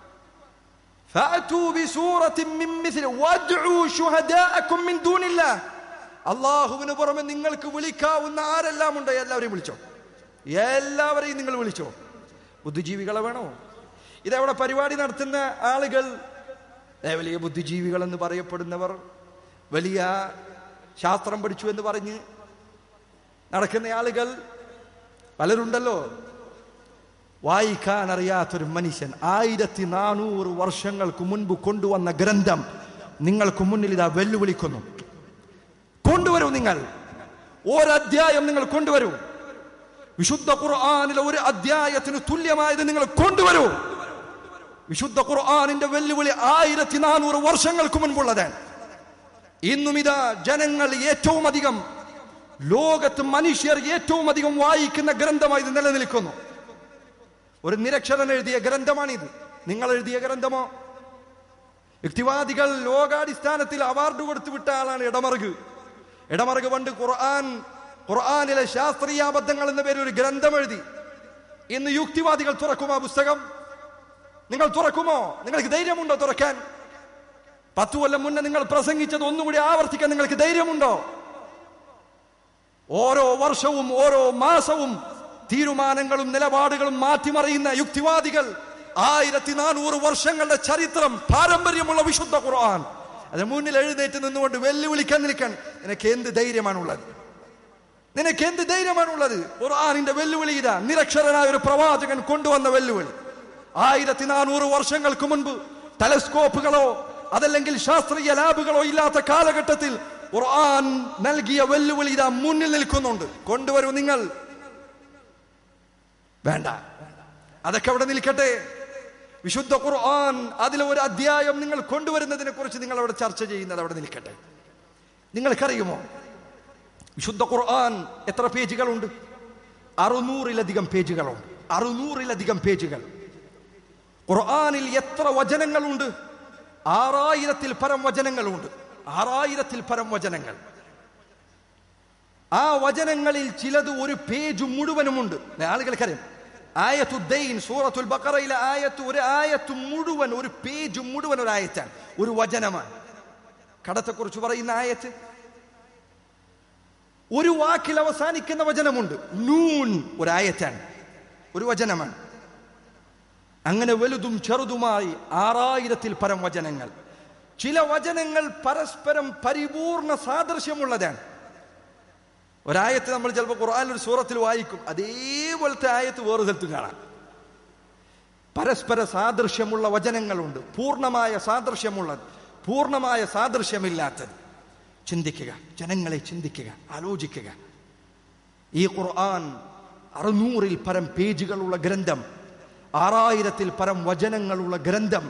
فأتوا بسورة من مثل وادعوا شهداءكم من دون الله അള്ളാഹുവിന് പുറമെ നിങ്ങൾക്ക് വിളിക്കാവുന്ന ആരെല്ലാം ഉണ്ട് എല്ലാവരെയും വിളിച്ചോ എല്ലാവരെയും നിങ്ങൾ വിളിച്ചോ ബുദ്ധിജീവികളെ വേണോ ഇതവിടെ പരിപാടി നടത്തുന്ന ആളുകൾ ഏ, വലിയ ബുദ്ധിജീവികൾ എന്ന് പറയപ്പെടുന്നവർ വലിയ ശാസ്ത്രം പഠിച്ചു എന്ന് പറഞ്ഞ് നടക്കുന്ന ആളുകൾ പലരുണ്ടല്ലോ വായിക്കാൻ അറിയാത്തൊരു മനുഷ്യൻ ആയിരത്തി നാനൂറ് വർഷങ്ങൾക്ക് മുൻപ് കൊണ്ടുവന്ന ഗ്രന്ഥം നിങ്ങൾക്ക് മുന്നിൽ ഇതാ വെല്ലുവിളിക്കുന്നു കൊണ്ടുവരൂ നിങ്ങൾ ഒരധ്യായം നിങ്ങൾ കൊണ്ടുവരൂ വിശുദ്ധ ഖുർആാനിലെ ഒരു അധ്യായത്തിന് തുല്യമായത് നിങ്ങൾ കൊണ്ടുവരൂ വിശുദ്ധ ഖുർആാനിന്റെ വെല്ലുവിളി ആയിരത്തി നാനൂറ് വർഷങ്ങൾക്ക് മുൻപുള്ളതാണ് ഇന്നും ഇതാ ജനങ്ങൾ ഏറ്റവും അധികം ലോകത്ത് മനുഷ്യർ ഏറ്റവും അധികം വായിക്കുന്ന ഗ്രന്ഥമായി ഇത് നിലനിൽക്കുന്നു ഒരു നിരക്ഷരൻ എഴുതിയ ഗ്രന്ഥമാണിത് നിങ്ങൾ എഴുതിയ ഗ്രന്ഥമോ യുക്തിവാദികൾ ലോകാടിസ്ഥാനത്തിൽ അവാർഡ് കൊടുത്തു വിട്ട ആളാണ് ഇടമറുക് ഇടമറുക് പണ്ട് ഖുർആൻ ഖുർആനിലെ ശാസ്ത്രീയാബദ്ധങ്ങൾ എന്ന പേരിൽ ഒരു ഗ്രന്ഥം എഴുതി ഇന്ന് യുക്തിവാദികൾ തുറക്കും ആ പുസ്തകം നിങ്ങൾ തുറക്കുമോ നിങ്ങൾക്ക് ധൈര്യമുണ്ടോ തുറക്കാൻ പത്തു കൊല്ലം മുന്നേ നിങ്ങൾ പ്രസംഗിച്ചത് ഒന്നുകൂടി ആവർത്തിക്കാൻ നിങ്ങൾക്ക് ധൈര്യമുണ്ടോ ഓരോ വർഷവും ഓരോ മാസവും തീരുമാനങ്ങളും നിലപാടുകളും മാറ്റിമറിയുന്ന യുക്തിവാദികൾ ആയിരത്തി നാനൂറ് വർഷങ്ങളുടെ ചരിത്രം പാരമ്പര്യമുള്ള വിശുദ്ധ ഖുർആൻ അതിന് മുന്നിൽ എഴുന്നേറ്റ് നിന്നുകൊണ്ട് വെല്ലുവിളിക്കാൻ നിൽക്കാൻ നിനക്ക് എന്ത് ധൈര്യമാണുള്ളത് നിനക്ക് എന്ത് ധൈര്യമാണുള്ളത് ഖുർആാനിന്റെ വെല്ലുവിളി ഇതാ നിരക്ഷരനായ ഒരു പ്രവാചകൻ കൊണ്ടുവന്ന വെല്ലുവിളി ആയിരത്തി നാനൂറ് വർഷങ്ങൾക്ക് മുൻപ് ടെലസ്കോപ്പുകളോ അതല്ലെങ്കിൽ ശാസ്ത്രീയ ലാബുകളോ ഇല്ലാത്ത കാലഘട്ടത്തിൽ ഖുർആൻ നൽകിയ വെല്ലുവിളി ഇതാ മുന്നിൽ നിൽക്കുന്നുണ്ട് കൊണ്ടുവരൂ നിങ്ങൾ വേണ്ട അതൊക്കെ അവിടെ നിൽക്കട്ടെ വിശുദ്ധ ഖുർആൻ അതിലെ ഒരു അധ്യായം നിങ്ങൾ കൊണ്ടുവരുന്നതിനെ കുറിച്ച് നിങ്ങൾ അവിടെ ചർച്ച ചെയ്യുന്നത് അവിടെ നിൽക്കട്ടെ നിങ്ങൾക്കറിയുമോ വിശുദ്ധ ഖുർആൻ എത്ര പേജുകളുണ്ട് അറുന്നൂറിലധികം പേജുകളുണ്ട് അറുന്നൂറിലധികം പേജുകൾ ഖുർആനിൽ എത്ര വചനങ്ങളുണ്ട് ആറായിരത്തിൽ പരം വചനങ്ങളുണ്ട് ആറായിരത്തിൽ പരം വചനങ്ങൾ ആ വചനങ്ങളിൽ ചിലത് ഒരു പേജ് മുഴുവനുമുണ്ട് ആളുകൾക്കറിയാം ആയത്തുദ്ദൈൻ സൂറത്തുൽ ബക്കറയിലെ ആയത്ത് ഒരു ആയത്ത് മുഴുവൻ ഒരു പേജ് മുഴുവൻ ഒരു ആയത്താണ് ഒരു വചനമാണ് കടത്തെക്കുറിച്ച് പറയുന്ന ആയത്ത് ഒരു വാക്കിൽ അവസാനിക്കുന്ന വചനമുണ്ട് നൂൻ ഒരു ആയത്താണ് ഒരു വചനമാണ് അങ്ങനെ വലുതും ചെറുതുമായി ആറായിരത്തിൽ പരം വചനങ്ങൾ ചില വചനങ്ങൾ പരസ്പരം പരിപൂർണ സാദൃശ്യമുള്ളതാണ് ഒരായത്ത് നമ്മൾ ചിലപ്പോൾ ഖുർആൻ ഒരു സൂറത്തിൽ വായിക്കും അതേപോലത്തെ ആയത്ത് വേറെ സ്ഥലത്തും കാണാം പരസ്പര സാദൃശ്യമുള്ള വചനങ്ങളുണ്ട് പൂർണ്ണമായ സാദൃശ്യമുള്ളത് പൂർണ്ണമായ സാദൃശ്യമില്ലാത്തത് ചിന്തിക്കുക ജനങ്ങളെ ചിന്തിക്കുക ആലോചിക്കുക ഈ ഖുർആൻ അറുന്നൂറിൽ പരം പേജുകളുള്ള ഗ്രന്ഥം ആറായിരത്തിൽ പരം വചനങ്ങളുള്ള ഗ്രന്ഥം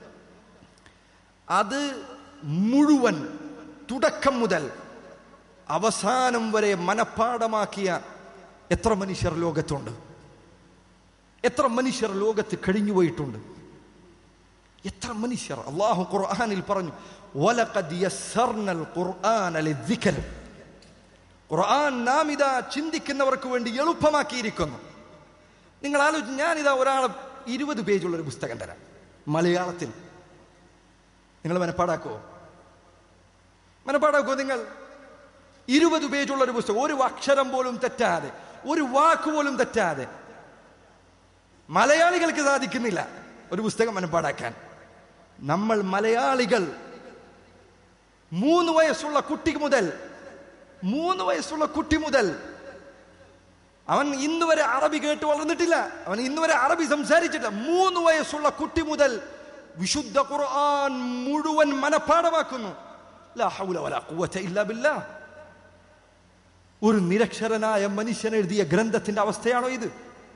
അത് മുഴുവൻ തുടക്കം മുതൽ അവസാനം വരെ മനഃപ്പാടമാക്കിയ എത്ര മനുഷ്യർ ലോകത്തുണ്ട് എത്ര മനുഷ്യർ ലോകത്ത് കഴിഞ്ഞുപോയിട്ടുണ്ട് എത്ര മനുഷ്യർ അള്ളാഹു ഖുർആനിൽ പറഞ്ഞു "വലഖദ് യസ്സർനൽ ഖുർആന ലിദ്ദിക്ർ." ഖുർആൻ നാം ഇതാ ചിന്തിക്കുന്നവർക്ക് വേണ്ടി എളുപ്പമാക്കിയിരിക്കുന്നു നിങ്ങൾ ആലോചിച്ച് ഞാനിതാ ഒരാളെ ഇരുപത് പേജുള്ള ഒരു പുസ്തകം തരാം മലയാളത്തിൽ നിങ്ങൾ മനപ്പാടാക്കുമോ മനപ്പാടാക്കുമോ നിങ്ങൾ ഇരുപത് പേജുള്ള ഒരു പുസ്തകം ഒരു അക്ഷരം പോലും തെറ്റാതെ ഒരു വാക്ക് പോലും തെറ്റാതെ മലയാളികൾക്ക് സാധിക്കുന്നില്ല ഒരു പുസ്തകം മനപ്പാടാക്കാൻ നമ്മൾ മലയാളികൾ മൂന്ന് വയസ്സുള്ള കുട്ടി മുതൽ മൂന്ന് വയസ്സുള്ള കുട്ടി മുതൽ അവൻ ഇന്ന് വരെ അറബി കേട്ട് വളർന്നിട്ടില്ല അവൻ ഇന്ന് വരെ അറബി സംസാരിച്ചിട്ടില്ല മൂന്ന് വയസ്സുള്ള കുട്ടി മുതൽ വിശുദ്ധ ഖുർആൻ മുഴുവൻ മനഃപ്പാടമാക്കുന്നു ലാ ഹൗല വലാ ഖുവത ഇല്ലാ ബില്ലാ ഒരു നിരക്ഷരനായ മനുഷ്യൻ എഴുതിയ ഗ്രന്ഥത്തിന്റെ അവസ്ഥയാണോ ഇത്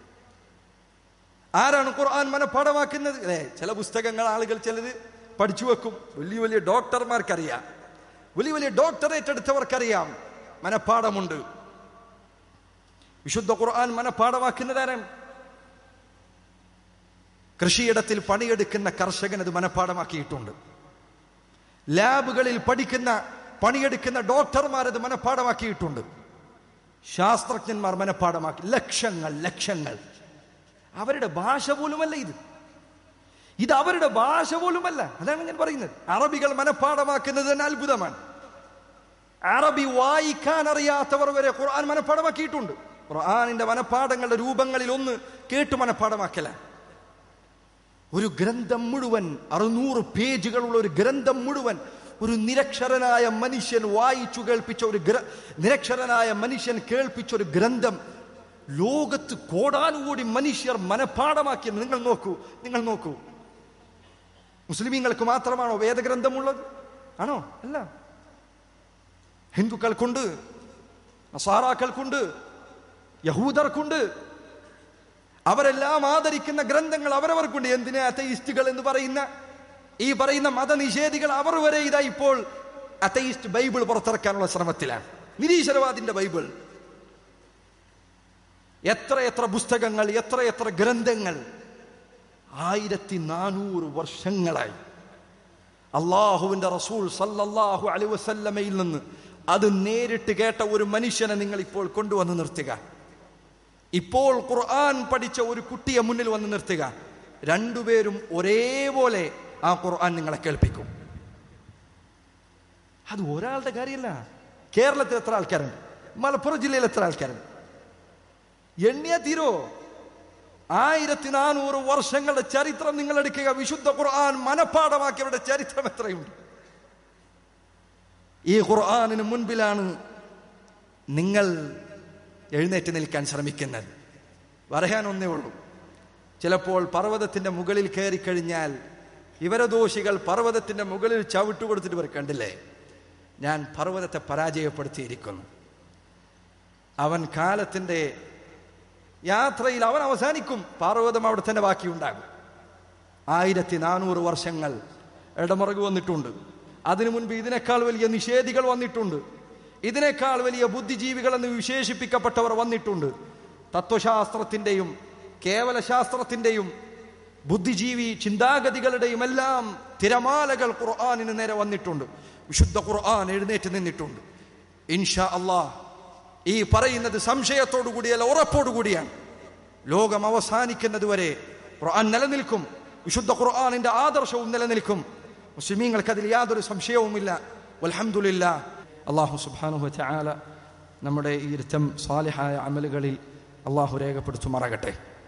ആരാണ് ഖുർആൻ മനഃപ്പാടമാക്കുന്നത് അല്ലേ ചില പുസ്തകങ്ങൾ ആളുകൾ ചിലത് പഠിച്ചു വെക്കും വലിയ വലിയ ഡോക്ടർമാർക്കറിയാം വലിയ വലിയ ഡോക്ടറേറ്റ് എടുത്തവർക്കറിയാം മനഃപ്പാടമുണ്ട് വിശുദ്ധ ഖുർആൻ മനഃപ്പാടമാക്കുന്നതാരാണ് കൃഷിയിടത്തിൽ പണിയെടുക്കുന്ന കർഷകൻ അത് മനഃപ്പാടമാക്കിയിട്ടുണ്ട് ലാബുകളിൽ പഠിക്കുന്ന പണിയെടുക്കുന്ന ഡോക്ടർമാർ അത് മനഃപ്പാടമാക്കിയിട്ടുണ്ട് ശാസ്ത്രജ്ഞന്മാർ മനഃപ്പാടമാക്കി ലക്ഷങ്ങൾ ലക്ഷങ്ങൾ അവരുടെ ഭാഷ പോലുമല്ല ഇത് ഇത് അവരുടെ ഭാഷ പോലുമല്ല അതാണ് ഞാൻ പറയുന്നത് അറബികൾ മനഃപ്പാടമാക്കുന്നത് തന്നെ അത്ഭുതമാണ് അറബി വായിക്കാൻ അറിയാത്തവർ വരെ ഖുർആൻ മനഃപ്പാടമാക്കിയിട്ടുണ്ട് ഖുർആാനിന്റെ മനപ്പാഠങ്ങളുടെ രൂപങ്ങളിൽ ഒന്ന് കേട്ട് മനപ്പാഠമാക്കല ഒരു ഗ്രന്ഥം മുഴുവൻ അറുന്നൂറ് പേജുകളുള്ള ഒരു ഗ്രന്ഥം മുഴുവൻ ഒരു നിരക്ഷരനായ മനുഷ്യൻ വായിച്ചു കേൾപ്പിച്ച ഒരു ഗ്ര നിരക്ഷരനായ മനുഷ്യൻ കേൾപ്പിച്ച ഒരു ഗ്രന്ഥം ലോകത്ത് കോടാനുകൂടി മനുഷ്യർ മനഃപ്പാടമാക്കിയത് നിങ്ങൾ നോക്കൂ നിങ്ങൾ നോക്കൂ മുസ്ലിമീങ്ങൾക്ക് മാത്രമാണോ വേദഗ്രന്ഥമുള്ളത് ആണോ അല്ല ഹിന്ദുക്കൾക്കുണ്ട് നസാറാക്കൾക്കുണ്ട് യഹൂദർക്കുണ്ട് അവരെല്ലാം ആദരിക്കുന്ന ഗ്രന്ഥങ്ങൾ അവരവർക്കുണ്ട് എന്തിനാ അത്തയിസ്റ്റുകൾ എന്ന് പറയുന്ന ഈ പറയുന്ന മതനിഷേധികൾ അവർ വരെ ഇതാ ഇപ്പോൾ അത്തയിസ്റ്റ് ബൈബിൾ പുറത്തിറക്കാനുള്ള ശ്രമത്തിലാണ് നിരീശ്വരവാദിന്റെ ബൈബിൾ എത്ര എത്ര പുസ്തകങ്ങൾ എത്ര എത്ര ഗ്രന്ഥങ്ങൾ ആയിരത്തി നാനൂറ് വർഷങ്ങളായി അള്ളാഹുവിന്റെ റസൂൽ സല്ലല്ലാഹു അലൈ വസല്ലമയിൽ നിന്ന് അത് നേരിട്ട് കേട്ട ഒരു മനുഷ്യനെ നിങ്ങൾ ഇപ്പോൾ കൊണ്ടുവന്ന് നിർത്തുക ഇപ്പോൾ ഖുർആൻ പഠിച്ച ഒരു കുട്ടിയെ മുന്നിൽ വന്ന് നിർത്തുക രണ്ടുപേരും ഒരേപോലെ ആ ഖുർആൻ നിങ്ങളെ കേൾപ്പിക്കും അത് ഒരാളുടെ കാര്യമല്ല കേരളത്തിൽ എത്ര ആൾക്കാരുണ്ട് മലപ്പുറം ജില്ലയിൽ എത്ര ആൾക്കാരുണ്ട് എണ്ണിയ തീരോ ആയിരത്തി നാനൂറ് വർഷങ്ങളുടെ ചരിത്രം നിങ്ങൾ എടുക്കുക വിശുദ്ധ ഖുർആൻ മനഃപ്പാടമാക്കിയവരുടെ ചരിത്രം എത്രയുണ്ട് ഈ ഖുർആാനിന് മുൻപിലാണ് നിങ്ങൾ എഴുന്നേറ്റ് നിൽക്കാൻ ശ്രമിക്കുന്നത് പറയാൻ ഒന്നേ ഉള്ളൂ ചിലപ്പോൾ പർവ്വതത്തിന്റെ മുകളിൽ കയറിക്കഴിഞ്ഞാൽ വിവരദോഷികൾ പർവ്വതത്തിന്റെ മുകളിൽ ചവിട്ടു കൊടുത്തിട്ട് ഇവർ കണ്ടില്ലേ ഞാൻ പർവ്വതത്തെ പരാജയപ്പെടുത്തിയിരിക്കുന്നു അവൻ കാലത്തിന്റെ യാത്രയിൽ അവൻ അവസാനിക്കും പർവ്വതം അവിടെ തന്നെ ബാക്കിയുണ്ടാകും ആയിരത്തി നാനൂറ് വർഷങ്ങൾ ഇടമുറക് വന്നിട്ടുണ്ട് അതിനു മുൻപ് ഇതിനേക്കാൾ വലിയ നിഷേധികൾ വന്നിട്ടുണ്ട് ഇതിനേക്കാൾ വലിയ ബുദ്ധിജീവികൾ എന്ന് വിശേഷിപ്പിക്കപ്പെട്ടവർ വന്നിട്ടുണ്ട് തത്വശാസ്ത്രത്തിന്റെയും കേവല ശാസ്ത്രത്തിന്റെയും ബുദ്ധിജീവി ചിന്താഗതികളുടെയും എല്ലാം തിരമാലകൾ ഖുർആാനിന് നേരെ വന്നിട്ടുണ്ട് വിശുദ്ധ ഖുർആൻ എഴുന്നേറ്റ് നിന്നിട്ടുണ്ട് ഇൻഷാ അള്ളാഹ് ഈ പറയുന്നത് സംശയത്തോടു കൂടിയല്ല ഉറപ്പോടു കൂടിയാണ് ലോകം അവസാനിക്കുന്നത് വരെ ഖുർആൻ നിലനിൽക്കും വിശുദ്ധ ഖുർആാനിന്റെ ആദർശവും നിലനിൽക്കും മുസ്ലിമീങ്ങൾക്ക് അതിൽ യാതൊരു സംശയവുമില്ല വൽഹംദുലില്ല അള്ളാഹു സുബാനുഹ ചാല നമ്മുടെ ഈ ഇരുത്തം സാലിഹായ അമലുകളിൽ അള്ളാഹു രേഖപ്പെടുത്തുമാറാകട്ടെ